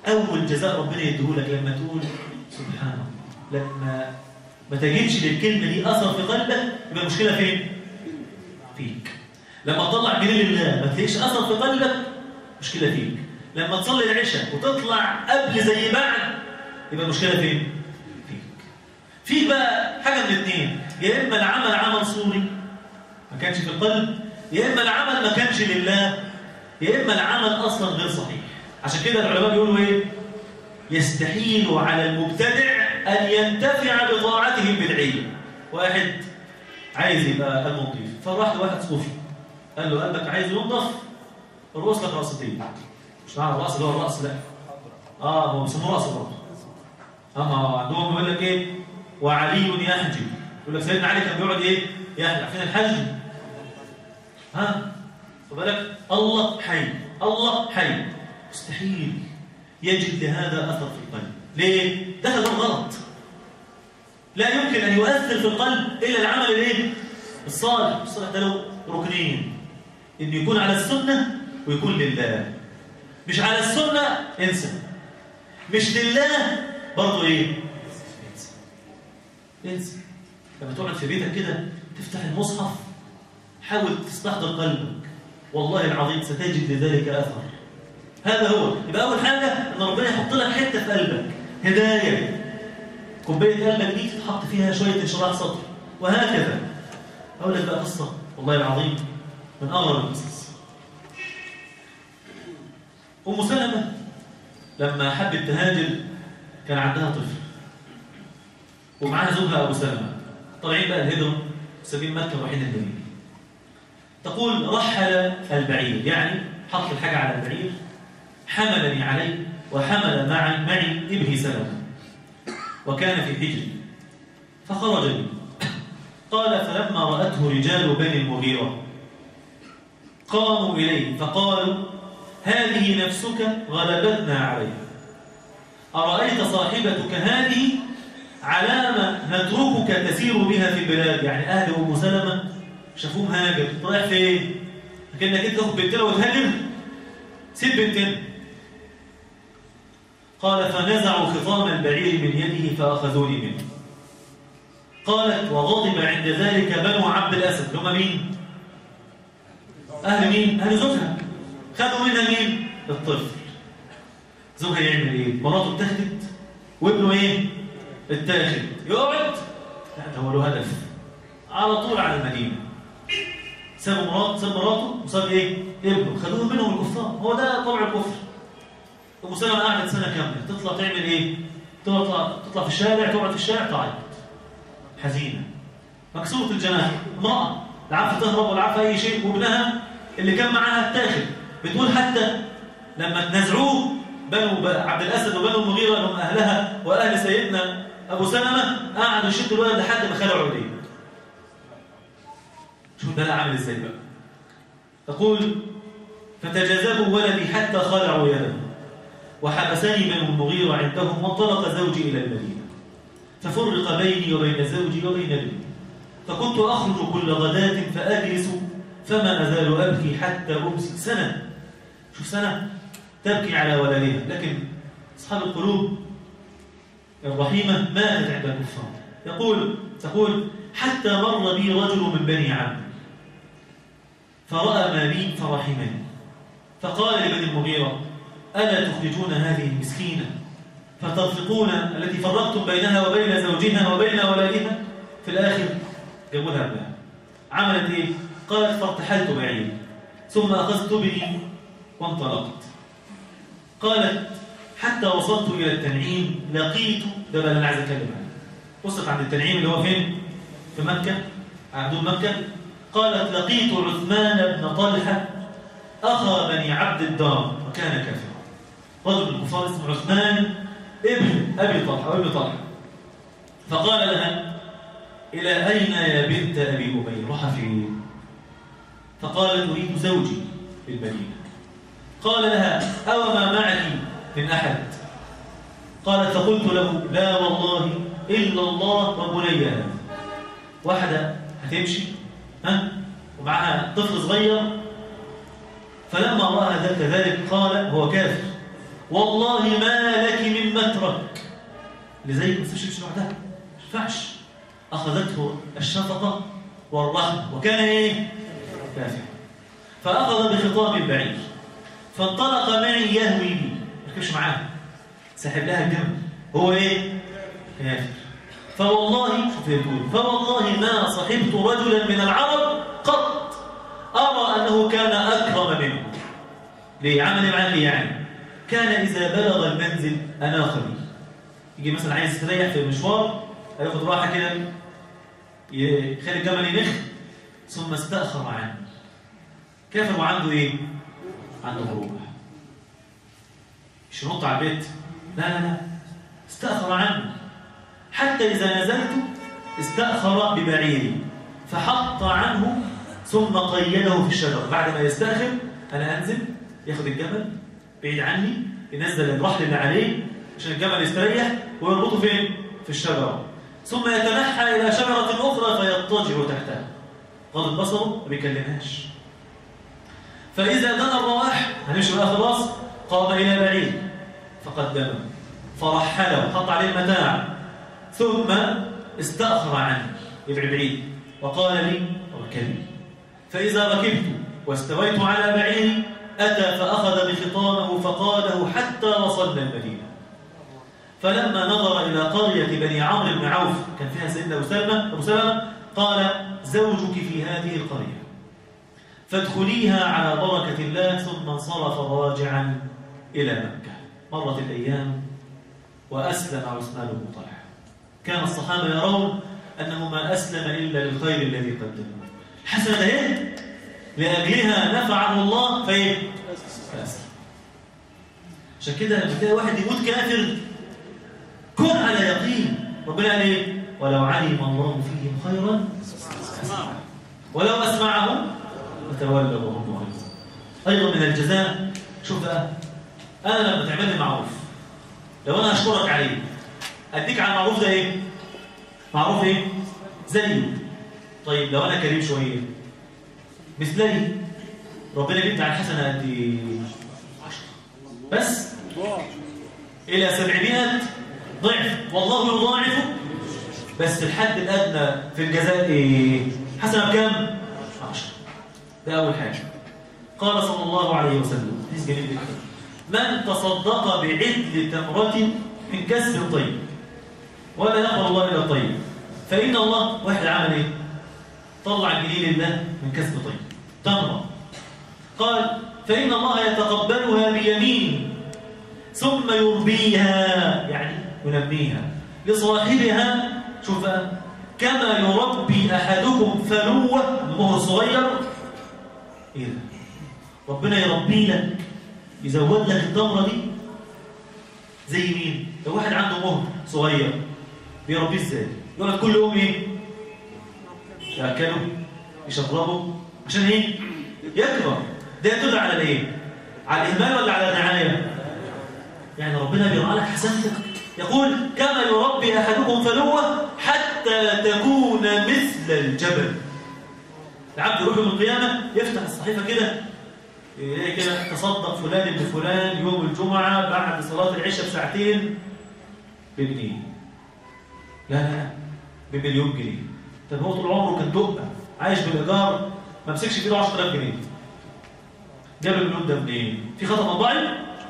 أول جزاء ربنا يديهولك لما تقول سبحان الله لما ما تجدش للكلمة دي أثر في قلبك يبقى المشكلة فين؟ فيك لما تطلع جنيه لله ما تلاقيش أثر في قلبك مشكلة فيك لما تصلي العشاء وتطلع قبل زي بعد يبقى المشكلة فين؟ فيك في بقى حاجة من الاثنين يا إما العمل عمل صوري ما كانش في القلب يا إما العمل ما كانش لله يا إما العمل أصلا غير صحيح عشان كده العلماء بيقولوا إيه؟ يستحيل على المبتدع أن ينتفع بطاعته البدعية واحد عايز يبقى قلبه نظيف فراح لواحد صوفي قال له قلبك عايز ينضف الرؤوس لك رأستين مش معنى الرأس اللي هو الرأس لا اه هو بيسموه رأس برضه اما عندهم بيقول لك ايه وعلي يحجب يقول لك سيدنا علي كان بيقعد ايه يحجب عارفين الحج ها خد بالك الله حي الله حي مستحيل يجد لهذا اثر في القلب ليه ده ده غلط لا يمكن ان يؤثر في القلب الا العمل الايه الصالح الصالح ده له ركنين ان يكون على السنه ويكون لله مش على السنه انسى مش لله برضه ايه انسى انسى لما تقعد في بيتك كده تفتح المصحف حاول تستحضر قلبك والله العظيم ستجد لذلك اثر هذا هو يبقى اول حاجه ان ربنا يحط لك حته في قلبك هدايه كوبايه قلبك دي تتحط فيها شويه انشراح صدر وهكذا اقول لك بقى قصه والله العظيم من اغرب القصص ام سلمه لما حبت تهاجر كان عندها طفل ومعاها زوجها ابو سلمه طالعين بقى الهجره سبيل مكه ورايحين المدينه تقول رحل البعير يعني حط الحاجه على البعير حملني عليه وحمل معي معي ابني سلمه وكان في حجري فخرج لي قال فلما رأته رجال بني المغيرة قاموا إليه فقالوا هذه نفسك غلبتنا عليها أرأيت صاحبتك هذه علامة نتركك تسير بها في البلاد يعني أهل أم سلمة شافوه هاجر رايح فين؟ لكنك أنت تاخد بنتنا وتهاجر سيب بنتنا قال فنزعوا خطام البعير من يده فأخذوني منه قالت وغضب عند ذلك بنو عبد الأسد هم مين؟ أهل مين؟ أهل زوجها خدوا منها مين؟ الطفل زوجها يعمل إيه؟ مراته اتخذت وابنه إيه؟ اتاخد يقعد لا ده هو له هدف على طول على المدينة سابوا مرات ساب مراته وساب إيه؟ ابنه خدوه منهم الكفار هو ده طبع الكفر ام سلمة قعدت سنة كاملة تطلع تعمل ايه؟ تطلع تطلع في الشارع تقعد في الشارع تعيط حزينة مكسورة الجناح امرأة لا عارفة تهرب ولا عارفة أي شيء وابنها اللي كان معاها اتاخد بتقول حتى لما تنازعوه بنو عبد الأسد وبنو المغيرة اللي هم أهلها وأهل سيدنا أبو سلمة قعدوا يشدوا الولد لحد ما خلعوا عوديه شوف ده عامل ازاي بقى تقول فتجاذبوا ولدي حتى خلعوا يده وحبسني بنو المغيرة عندهم وانطلق زوجي إلى المدينة ففرق بيني وبين زوجي وبين ابني فكنت أخرج كل غداة فأجلس فما أزال أبكي حتى أمسي سنة شوف سنة تبكي على ولدها لكن أصحاب القلوب الرحيمة ماتت عند الكفار يقول تقول حتى مر بي رجل من بني عبد فرأى ما بي فرحمني فقال لبني المغيرة ألا تخرجون هذه المسكينة فترفقون التي فرقتم بينها وبين زوجها وبين ولدها في الآخر جابوا لها ابنها عملت إيه؟ قالت فارتحلت بعيد ثم أخذت بني وانطلقت قالت حتى وصلت إلى التنعيم لقيت ده بقى اللي أنا عايز أتكلم عنه وصلت عند التنعيم اللي هو فين؟ في مكة عندهم مكة قالت لقيت عثمان بن طلحة أخا بني عبد الدار وكان كافرا رجل من الكفار اسمه عثمان ابن أبي طلحة وابن طلحة فقال لها إلى أين يا بنت أبي أبي روح فين فقالت أريد زوجي في المدينة قال لها أو ما معك من أحد قالت فقلت له لا والله إلا الله وبني هذا واحدة هتمشي ها ومعها طفل صغير فلما رأى ذلك ذلك قال هو كافر والله ما لك من مترك لذلك ما تسيبش لوحدها ما ينفعش اخذته الشفقه والرحمه وكان ايه كافر فاخذ بخطاب البعير فانطلق معي يهوي بي ما ركبش معاه سحب لها الجمل هو ايه كافر فوالله شوف يقول فوالله ما صحبت رجلا من العرب قط ارى انه كان اكرم منه ليه عمل معاه ليه يعني كان اذا بلغ المنزل اناخ بي يجي مثلا عايز يستريح في مشوار هياخد راحه كده يخلي الجمل ينخ ثم استأخر عنه كافر وعنده ايه عنده مروح مش ينط على البيت لا لا لا استأخر عنه حتى إذا نزلت استأخر ببعيري فحط عنه ثم قيده في الشجر بعد ما يستأخر أنا أنزل ياخد الجبل بعيد عني ينزل الرحل اللي عليه عشان الجبل يستريح ويربطه فين؟ في الشجرة ثم يتنحى إلى شجرة أخرى فيضطجع تحتها غض بصره ما بيكلمهاش فإذا دنا الرواح هنمشي بقى خلاص قام إلى بعيد فقدمه فرحله حط عليه المتاع ثم استأخر عنه يبعد بعيد وقال لي اركبي فإذا ركبت واستويت على بعيري أتى فأخذ بخطامه فقاده حتى وصلنا المدينة فلما نظر إلى قرية بني عمرو بن عوف كان فيها سيدنا أسامة أبو سلمة قال زوجك في هذه القرية فادخليها على بركة الله ثم انصرف راجعا إلى مكة مرت الأيام وأسلم عثمان بن طلحة كان الصحابة يرون أنه ما أسلم إلا للخير الذي قدمه حسنة هي لأجلها نفعه الله فإيه؟ فأسلم عشان كده لما تلاقي واحد يموت كافر كن على يقين ربنا قال ايه ولو علم الله فيهم خيرا أسمعهم. ولو اسمعهم لتولوا وهم معرضون ايضا من الجزاء شوف بقى انا لما تعمل لي معروف لو انا اشكرك عليه اديك على المعروف ده ايه معروف ايه زيه طيب لو انا كريم شويه مثلي ربنا بيدي على الحسنه قد ايه 10 بس الى 700 ضعف والله يضاعف بس الحد الادنى في الجزاء ايه حسنه بكام 10 ده اول حاجه قال صلى الله عليه وسلم حديث جميل جدا من تصدق بعدل تمرة من كسب الطيب ولا يقبل الله الا الطيب فان الله واحد عمل ايه طلع الجنيه لله من كسب طيب تمرة قال فان الله يتقبلها بيمين ثم يربيها يعني ينميها لصاحبها شوف بقى، كما يربي احدكم فلوه المهر الصغير ايه ده ربنا يربي لك يزود لك التمره دي زي مين لو واحد عنده مهر صغير بيربيه ازاي يقعد كل يوم ايه ياكله يشربه عشان ايه يكبر ده يدل على الايه على الاهمال ولا على الرعايه يعني ربنا بيرعى لك حسنتك يقول كما يربي احدكم فلوه حتى تكون مثل الجبل العبد يروح يوم القيامه يفتح الصحيفه كده يلاقي كده تصدق فلان ابن فلان يوم الجمعه بعد صلاه العشاء بساعتين بجنيه لا لا لا بمليون جنيه طب هو طول عمره كان دقه عايش بالايجار ما مسكش في ايده 10000 جنيه جاب المليون ده منين؟ في خطأ مطبعي؟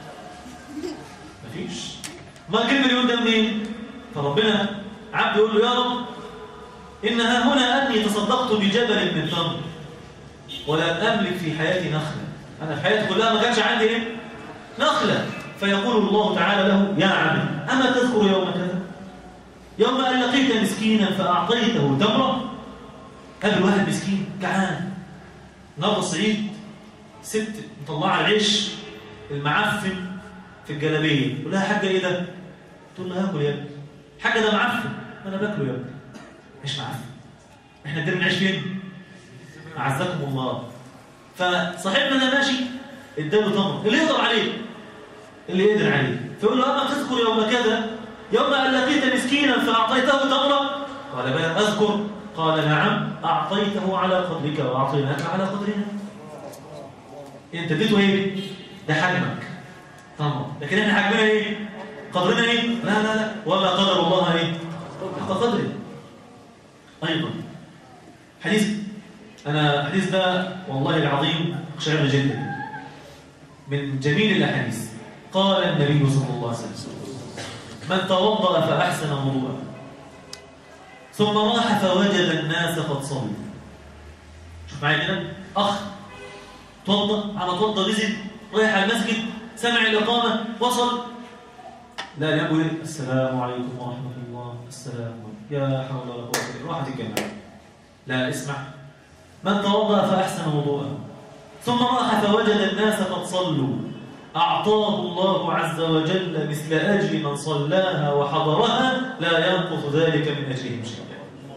مفيش ما جاب المليون ده منين؟ فربنا عبد يقول له يا رب إن ها هنا أني تصدقت بجبل من تمر ولم أملك في حياتي نخلة أنا في حياتي كلها ما كانش عندي إيه؟ نخلة فيقول الله تعالى له يا عبد أما تذكر يوم كذا يوم أن لقيت مسكينا فأعطيته تمرة قابل واحد مسكين جعان نار الصعيد ست مطلعه العيش المعفن في الجلابيه تقول لها حاجه ايه ده؟ تقول لها هاكل يا ابني حاجه ده معفن ما انا باكله يا ابني مش معفن احنا ادينا العيش فين؟ اعزكم الله فصاحبنا ده ماشي اداله تمر اللي يقدر عليه اللي يقدر عليه فيقول له اما تذكر يوم كذا يوم ان لقيت مسكينا فاعطيته تمره قال بلى اذكر قال نعم اعطيته على قدرك واعطيناك على قدرنا انت اديته ايه ده حجمك طبعا لكن احنا حجمنا ايه قدرنا ايه لا لا لا ولا قدر الله ايه حق قدره ايضا حديث انا حديث ده والله العظيم شعر جدا من جميل الاحاديث قال النبي صلى الله عليه وسلم من توضأ فأحسن وضوءه ثم راح فوجد الناس قد صلوا شوف معايا كده اخ توضأ على توضأ نزل رايح على المسجد سمع الإقامة وصل لا يقول السلام عليكم ورحمة الله السلام عليكم يا حول ولا قوة إلا بالله راحت الجماعة لا اسمع من توضأ فأحسن وضوءه ثم راح فوجد الناس قد صلوا أعطاه الله عز وجل مثل أجر من صلاها وحضرها لا ينقص ذلك من أجرهم شيئا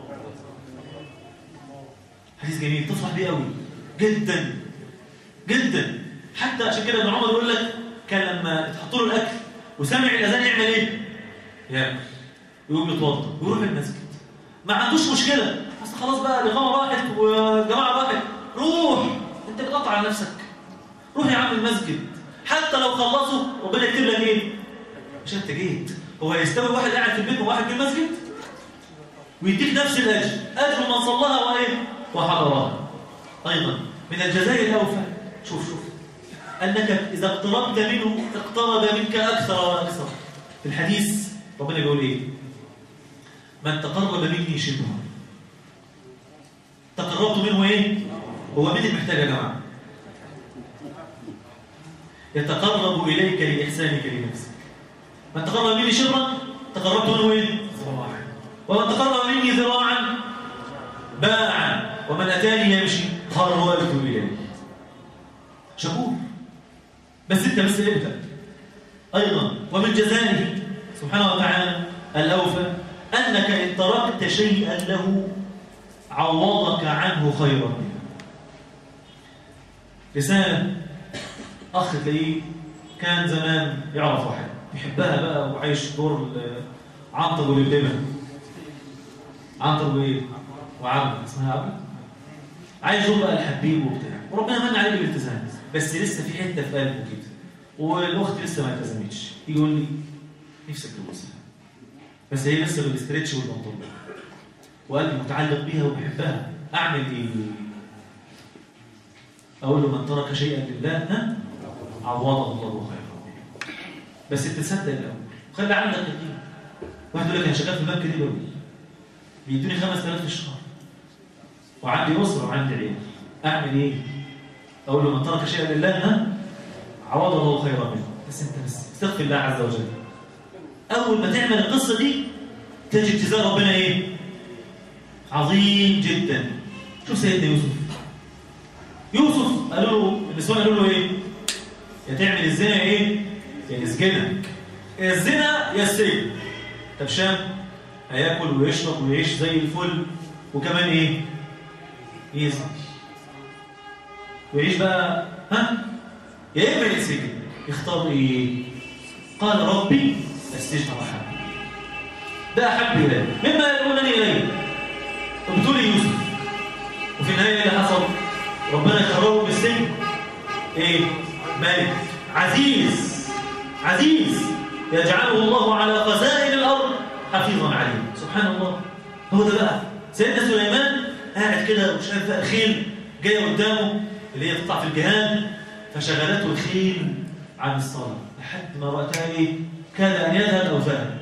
حديث جميل تفرح بيه قوي جدا جدا حتى عشان كده ابن عمر يقول لك كان لما يتحط له الاكل وسمع الاذان يعمل ايه؟ ياكل يقوم يتوضا ويروح المسجد ما عندوش مشكله بس خلاص بقى الاقامه راحت والجماعه راحت روح انت بتقطع على نفسك روح يا عم المسجد حتى لو خلصوا ربنا يكتب لك ايه؟ مش انت جيت هو هيستوي واحد قاعد في البيت وواحد في المسجد ويديك نفس الاجر اجر من صلاها وايه؟ وحضرها ايضا من الجزاء الاوفى شوف شوف أنك إذا اقتربت منه اقترب منك أكثر وأكثر في الحديث ربنا بيقول إيه من تقرب مني شبرا تقربت منه إيه هو مين المحتاج يا جماعة يتقرب إليك لإحسانك لنفسك من تقرب مني شبرا تقربت منه إيه ذراعا ومن تقرب مني ذراعا باعا ومن أتاني يمشي قربت إليه شكور بس انت بس ابدا ايضا ومن جزائه سبحانه وتعالى الاوفى انك ان تركت شيئا له عوضك عنه خيرا منه رساله اخ تلاقيه كان زمان يعرف واحد يحبها بقى وعايش دور عنتر والابدمه عنتر وايه وعبد اسمها عبد عايش دور بقى الحبيب وبتاع وربنا من عليه بالالتزام بس لسه في حته في قلبه كده والاخت لسه ما التزمتش يقول لي نفسك تجوزها بس هي لسه بالاسترتش والبنطلون وقلبي متعلق بيها وبحبها اعمل ايه اقول له من ترك شيئا لله ها عوضه الله خيرا بس تصدق الاول خلي عندك يقين واحد يقول لك انا شغال في البنك دي بقول بيدوني 5000 في الشهر وعندي اسره وعندي عيال اعمل ايه اقول له من ترك شيئا لله ها عوض الله خيرا منه بس انت بس استغفر الله عز وجل اول ما تعمل القصه دي تجد جزاء ربنا ايه عظيم جدا شوف سيدنا يوسف يوسف قالوا له النسوان قالوا له ايه يا تعمل الزنا ايه يا نسجنك يا الزنا يا السجن طب شام هياكل ويشرب ويعيش زي الفل وكمان ايه يزن ويعيش بقى ها يا اما يتسجن يختار ايه قال ربي السجن احب ده احب الي مما يدعونني اليه ابتلي يوسف وفي النهايه اللي حصل ربنا يخرجه من السجن ايه ملك عزيز عزيز يجعله الله على خزائن الارض حفيظا عليه سبحان الله هو ده بقى سيدنا سليمان قاعد كده وشايف بقى الخيل جايه قدامه اللي هي تطلع في الجهاد فشغلته الخيل عن الصلاة لحد ما وقتها إيه كاد أن يذهب أو ذهب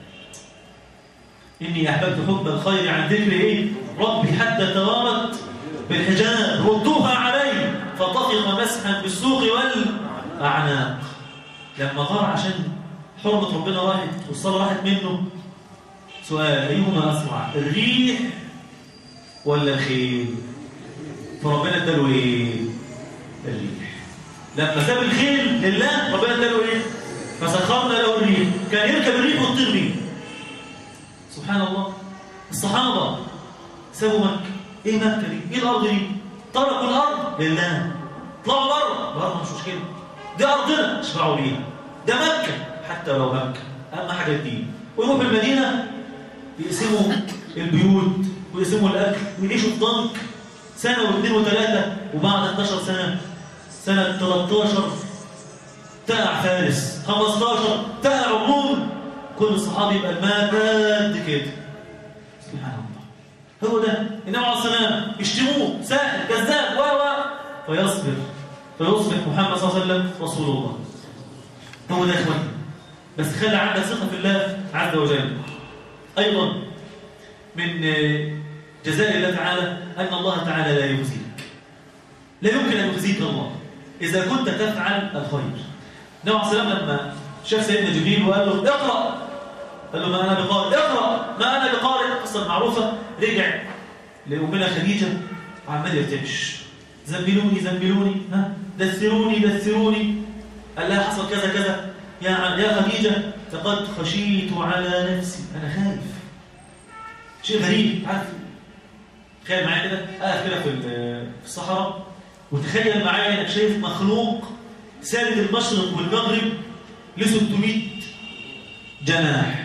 إني أحببت حب الخير عن ذكر إيه ربي حتى توارت بالحجاب ردوها علي فطفق مسحا بالسوق والأعناق لما غار عشان حرمة ربنا راحت والصلاة راحت منه سؤال أيهما أسرع الريح ولا الخيل فربنا اداله ايه الريح لما ساب الخيل لله ربنا اداله ايه فسخرنا له الريح كان يركب الريح ويطير بيه سبحان الله الصحابه سابوا مكه ايه مكه دي ايه الارض دي تركوا الارض لله طلعوا بره بره مش مشكله دي ارضنا اشبعوا بيها ده مكه حتى لو مكه اهم حاجه الدين ويروحوا المدينه يقسموا البيوت ويقسموا الاكل ويعيشوا في ضنك سنة واثنين وثلاثة وبعد 11 سنة سنة 13 بتاع فارس 15 بتاع عموم كل صحابي يبقى الماء قد كده سبحان الله هو ده النبي عليه الصلاه والسلام يشتموه ساحر كذاب و و فيصبر فيصبح محمد صلى الله عليه وسلم رسول الله هو ده يا اخواني بس خلي عندك ثقه في الله عز وجل ايضا من جزاء الله تعالى ان الله تعالى لا يخزيك لا يمكن ان يخزيك الله اذا كنت تفعل الخير النبي عليه الصلاه والسلام لما شاف سيدنا جبريل وقال له اقرا قال له ما انا بقارئ اقرا ما انا بقارئ القصه المعروفه رجع لامنا خديجه وعمال يرتعش زملوني زملوني ها دثروني دثروني قال لها حصل كذا كذا يا يا خديجه لقد خشيت على نفسي انا خايف شيء غريب عارف تخيل معايا كده اقف كده في في الصحراء وتخيل معايا انك شايف مخلوق سارد المشرق والمغرب ل 600 جناح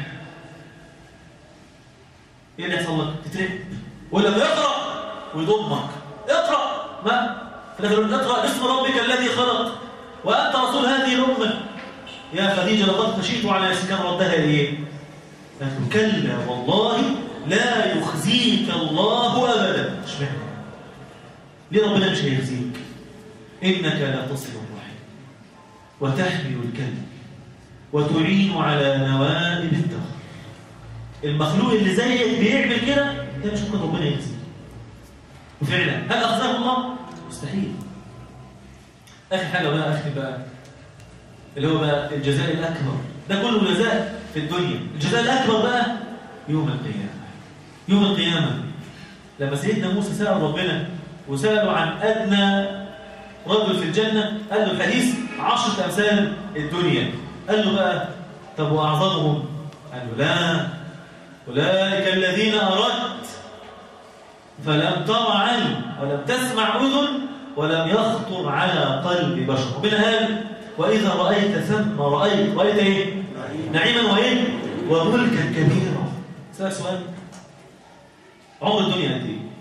ايه اللي يحصل لك تترعب ولا اقرا ويضمك اقرا ما فلكن اقرا باسم ربك الذي خلق وانت رسول هذه الامه يا خديجه لقد خشيت على نفسي كان ردها ايه قالت كلا والله لا يخزيك الله ابدا اشمعنى ليه ربنا مش هيخزيك انك لا تصل الرحم وتحمل الكلب وتعين على نوائب الدهر المخلوق اللي زيك بيعمل كده ده مش ممكن ربنا يخزيه وفعلا هل اخزاه الله مستحيل اخر حاجه بقى اختم بقى اللي هو بقى الجزاء الاكبر ده كله جزاء في الدنيا الجزاء الاكبر بقى يوم القيامه يوم القيامه لما سيدنا موسى سال ربنا وساله عن ادنى رجل في الجنه قال له الحديث عشرة امثال الدنيا قال له بقى طب واعظمهم قال له لا اولئك الذين اردت فلم تر عين ولم تسمع اذن ولم يخطر على قلب بشر ربنا قال واذا رايت ثم رايت رايت ايه نعيما وايه وملكا كبيرا سأل سؤال عمر الدنيا قد ايه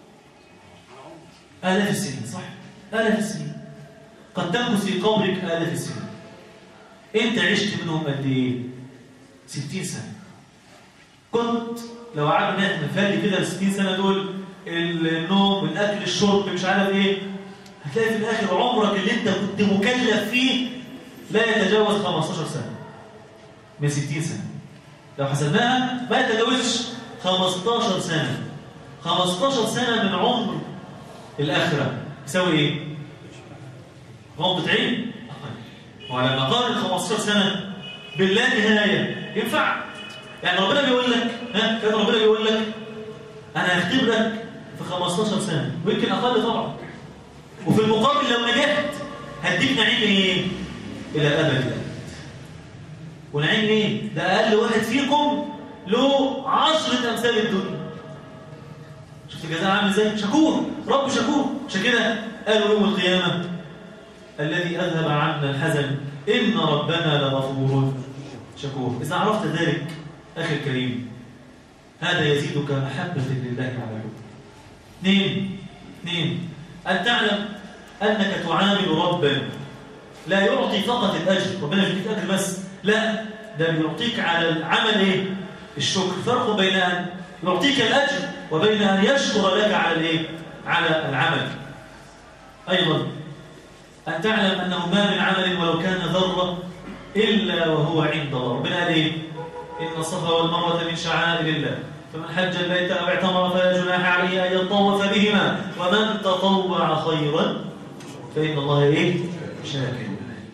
آلاف السنين صح آلاف السنين قد تمكث في قبرك آلاف السنين انت عشت منهم قد ايه 60 سنه كنت لو قعدنا نفلي كده ال 60 سنه دول النوم الاكل الشرب مش عارف ايه هتلاقي في الاخر عمرك اللي انت كنت مكلف فيه لا يتجاوز 15 سنه من 60 سنه لو حسبناها ما يتجاوزش 15 سنه 15 سنه من عمر الاخره يساوي ايه غمضه عين ولما قارن 15 سنة باللا نهاية ينفع يعني ربنا بيقول لك ها كان ربنا بيقول لك أنا هختبرك في 15 سنة ويمكن أقل طبعا وفي المقابل لو نجحت هديك نعيم إيه؟ إلى أبد الأبد ونعيم إيه؟ ده أقل واحد فيكم له عشرة أمثال الدنيا شفت الجزاء عامل إزاي؟ شكور رب شكور عشان كده قالوا يوم القيامة الذي أذهب عنا الحزن إن ربنا لغفور شكور إذا عرفت ذلك أخي الكريم هذا يزيدك محبة لله على اثنين اثنين أن تعلم أنك تعامل ربا لا يعطي فقط الأجر ربنا يعطيك أجر بس لا ده بيعطيك على العمل إيه؟ الشكر فرق بين أن يعطيك الأجر وبين أن يشكر لك على الإيه؟ على العمل أيضا أن تعلم أنه ما من عمل ولو كان ذرة إلا وهو عند الله ربنا قال إيه؟ إن الصفا والمروة من شعائر الله فمن حج البيت أو اعتمر فلا جناح عليه أن يطوف بهما ومن تطوع خيرا فإن الله إيه؟ شاكر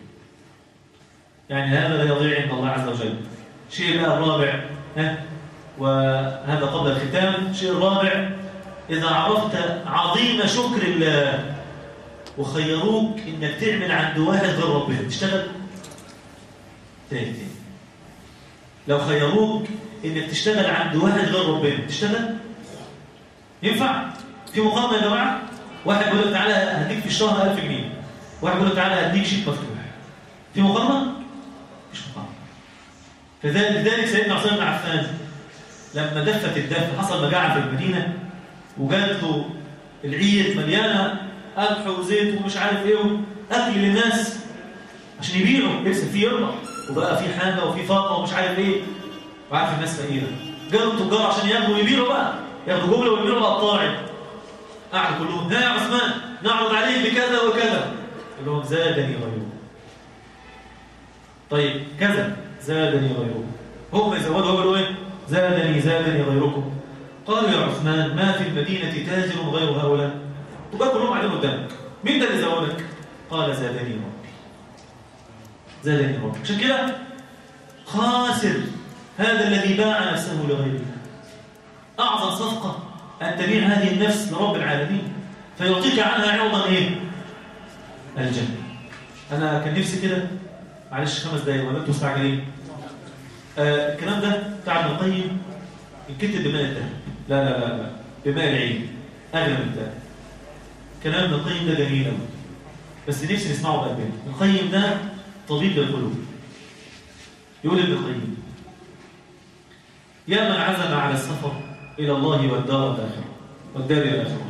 يعني هذا لا يضيع عند الله عز وجل شيء بقى الرابع ها؟ وهذا قبل الختام الشيء الرابع إذا عرفت عظيم شكر الله وخيروك انك تعمل عند واحد غير ربنا تشتغل تاني تاني لو خيروك انك تشتغل عند واحد غير ربنا تشتغل ينفع في مقارنه يا جماعه واحد بيقول لك تعالى هديك في الشهر 1000 جنيه واحد بيقول لك تعالى هديك شيك مفتوح في مقارنه مش مقارنه فذلك سيدنا عثمان بن عفان لما دفت الدف حصل مجاعه في المدينه وجات له العير مليانه قمح وزيت ومش عارف ايه اكل للناس عشان يبيعوا يكسب فيه يربح وبقى في حاجه وفي فاقه ومش عارف ايه وعارف الناس فقيره جابوا التجار عشان ياخدوا ويبيعوا بقى ياخدوا جمله ويبيعوا بقطاعي قعدوا كلهم ها يا عثمان نعرض عليه بكذا وكذا يقول لهم زادني غيره طيب كذا زادني غيره هم يزودوا هو يقولوا ايه زادني زادني غيركم قالوا يا عثمان ما في المدينة تاجر غير هؤلاء تبقى كلهم قاعدين قدامك مين ده اللي زودك قال زادني ربي زادني ربي عشان كده خاسر هذا الذي باع نفسه لغير الله أعظم صفقة أن تبيع هذه النفس لرب العالمين فيعطيك عنها عوضا إيه؟ الجنة أنا كان نفسي كده معلش خمس دقايق ولا أنتوا مستعجلين آه الكلام ده بتاع ابن القيم يتكتب بماء الذهب لا لا لا لا بماء العين أغلى من الذهب كلام ابن القيم ده جميل قوي بس نفسي نسمعه بقلبنا ابن القيم ده طبيب للقلوب يقول ابن القيم يا من عزم على السفر إلى الله والدار الآخرة والدار الآخرة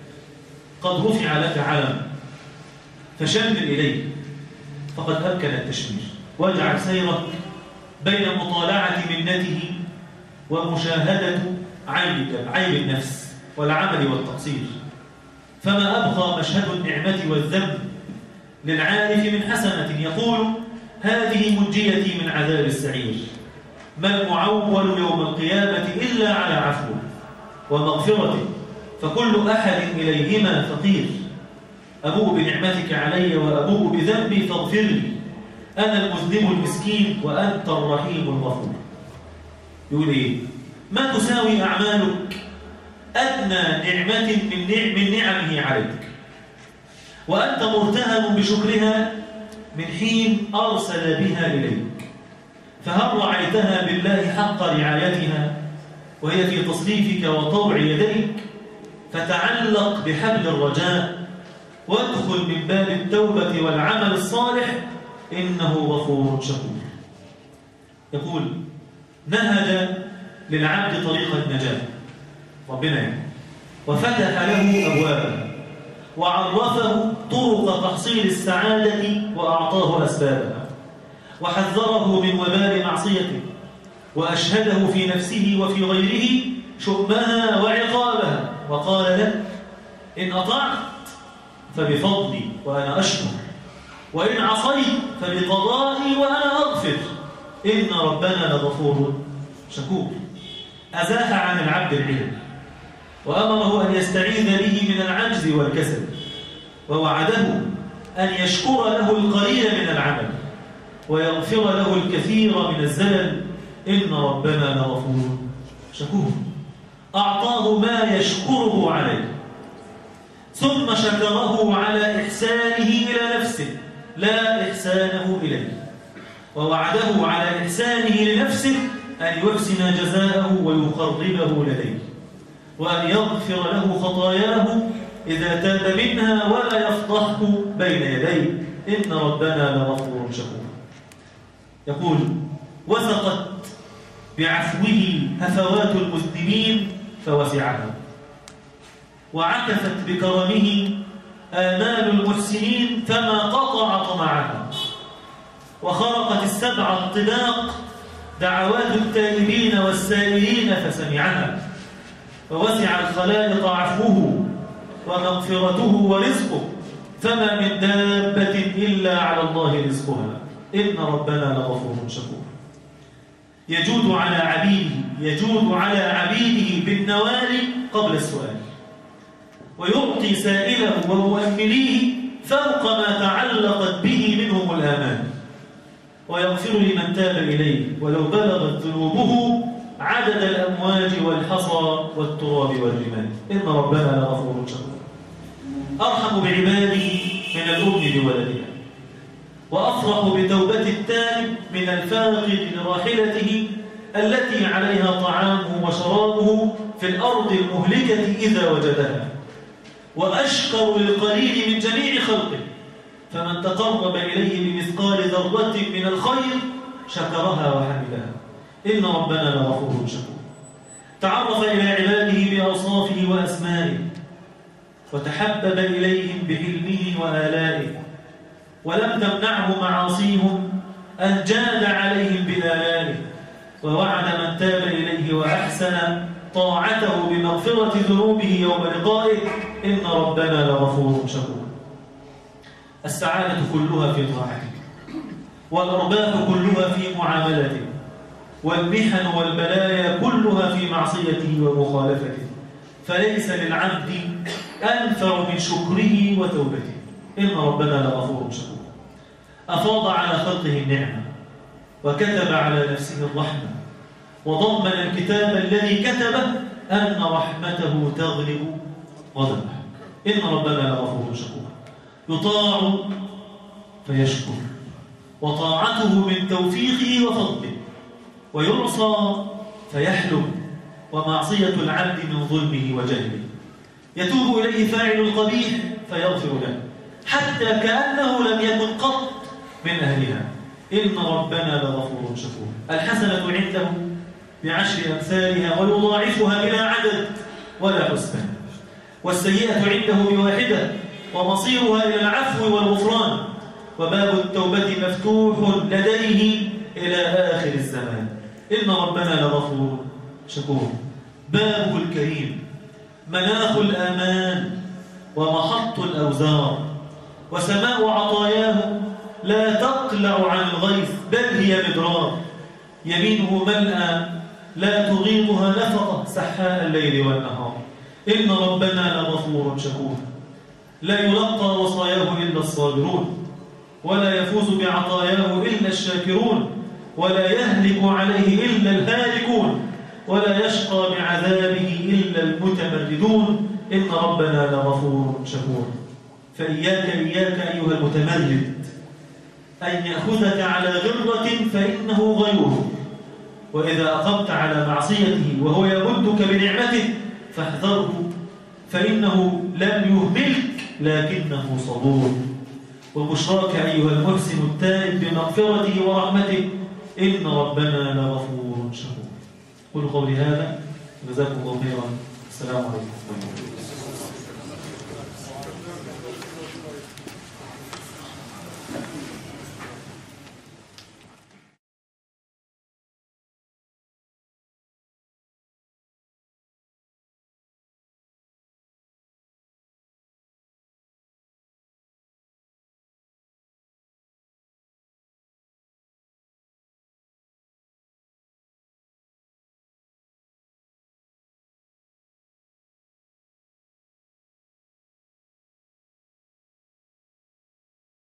قد رفع لك علم فشمل إليه فقد أمكن التشمير واجعل سيرك بين مطالعة منته ومشاهدة عيب عيب النفس والعمل والتقصير فما أبقى مشهد النعمة والذنب للعارف من حسنة يقول هذه منجيتي من عذاب السعير ما المعول يوم القيامة إلا على عفوه ومغفرته فكل أحد إليهما فقير أبوء بنعمتك علي وأبوء بذنبي فاغفر لي أنا المذنب المسكين وأنت الرحيم الغفور يقول إيه ما تساوي أعمالك أدنى نعمة من, نعم من نعمه عليك وأنت مرتهن بشكرها من حين أرسل بها إليك فهل رعيتها بالله حق رعايتها وهي في تصريفك وطوع يديك فتعلق بحبل الرجاء وادخل من باب التوبة والعمل الصالح إنه غفور شكور يقول نهج للعبد طريق النجاة ربنا يعني وفتح له أبوابا وعرفه طرق تحصيل السعادة وأعطاه أسبابها وحذره من وبال معصيته وأشهده في نفسه وفي غيره شؤمها وعقابها وقال له إن أطعت فبفضلي وأنا أشكر وإن عصيت فبقضائي وأنا أغفر إن ربنا لغفور شكور أزاح عن العبد العلم وأمره أن يستعيذ به من العجز والكسل ووعده أن يشكر له القليل من العمل ويغفر له الكثير من الزلل إن ربنا لغفور شكور أعطاه ما يشكره عليه ثم شكره على إحسانه إلى نفسه لا إحسانه إليه ووعده على إحسانه لنفسه أن يحسن جزاءه ويقربه لديه وأن يغفر له خطاياه إذا تاب منها ولا يفضحه بين يديه إن ربنا لغفور شكور يقول وثقت بعفوه هفوات المذنبين فوسعها وعكفت بكرمه آمال المحسنين فما قطع طمعها وخرقت السبع الطباق دعوات التائبين والسائلين فسمعها ووسع الخلائق عفوه ومغفرته ورزقه فما من دابة إلا على الله رزقها إن ربنا لغفور شكور يجود على عبيده يجود على عبيده بالنوال قبل السؤال ويعطي سائله ومؤمليه فوق ما تعلقت به منهم الآمان ويغفر لمن تاب إليه ولو بلغت ذنوبه عدد الأمواج والحصى والتراب والرمال إن ربنا لغفور شكور أرحم بعباده من الأم بولدها وأفرح بتوبة التائب من الفاقد لراحلته التي عليها طعامه وشرابه في الأرض المهلكة إذا وجدها وأشكر للقليل من جميع خلقه فمن تقرب إليه بمثقال ذرة من الخير شكرها وحمدها إن ربنا لغفور شكور تعرف إلى عباده بأوصافه وأسمائه وتحبب إليهم بحلمه وآلائه ولم تمنعه معاصيهم أن جاد عليهم بآلاله ووعد من تاب إليه وأحسن طاعته بمغفرة ذنوبه يوم لقائه إن ربنا لغفور شكور السعادة كلها في طاعته والأرباح كلها في معاملته والمحن والبلايا كلها في معصيته ومخالفته فليس للعبد أنفع من شكره وتوبته إن ربنا لغفور شكور أفاض على خلقه النعمة وكتب على نفسه الرحمة وضمن الكتاب الذي كتبه أن رحمته تغلب غضبه إن ربنا لغفور شكور يطاع فيشكر وطاعته من توفيقه وفضله ويعصى فيحلم ومعصية العبد من ظلمه وجهله يتوب إليه فاعل القبيح فيغفر له حتى كأنه لم يكن قط من أهلها إن ربنا لغفور شكور الحسنة عنده بعشر أمثالها ويضاعفها بلا عدد ولا حسبان والسيئة عنده بواحدة ومصيرها إلى العفو والغفران وباب التوبة مفتوح لديه إلى آخر الزمان إن ربنا لغفور شكور بابه الكريم مناخ الأمان ومحط الأوزار وسماء عطاياه لا تقلع عن الغيث بل هي مدرار يمينه ملأى لا تغيضها نفقة سحاء الليل والنهار إن ربنا لغفور شكور لا يلقى وصاياه إلا الصابرون ولا يفوز بعطاياه إلا الشاكرون ولا يهلك عليه إلا الهالكون ولا يشقى بعذابه إلا المتمردون إن ربنا لغفور شكور فإياك إياك أيها المتمرد أن يأخذك على غرة فإنه غيره وإذا أقمت على معصيته وهو يمدك بنعمته فاحذره فإنه لم يهملك لكنه صبور وبشراك أيها المحسن التائب بمغفرته ورحمته إن ربنا لغفور شكور قل قولي هذا جزاكم الله خيرا السلام عليكم ورحمة الله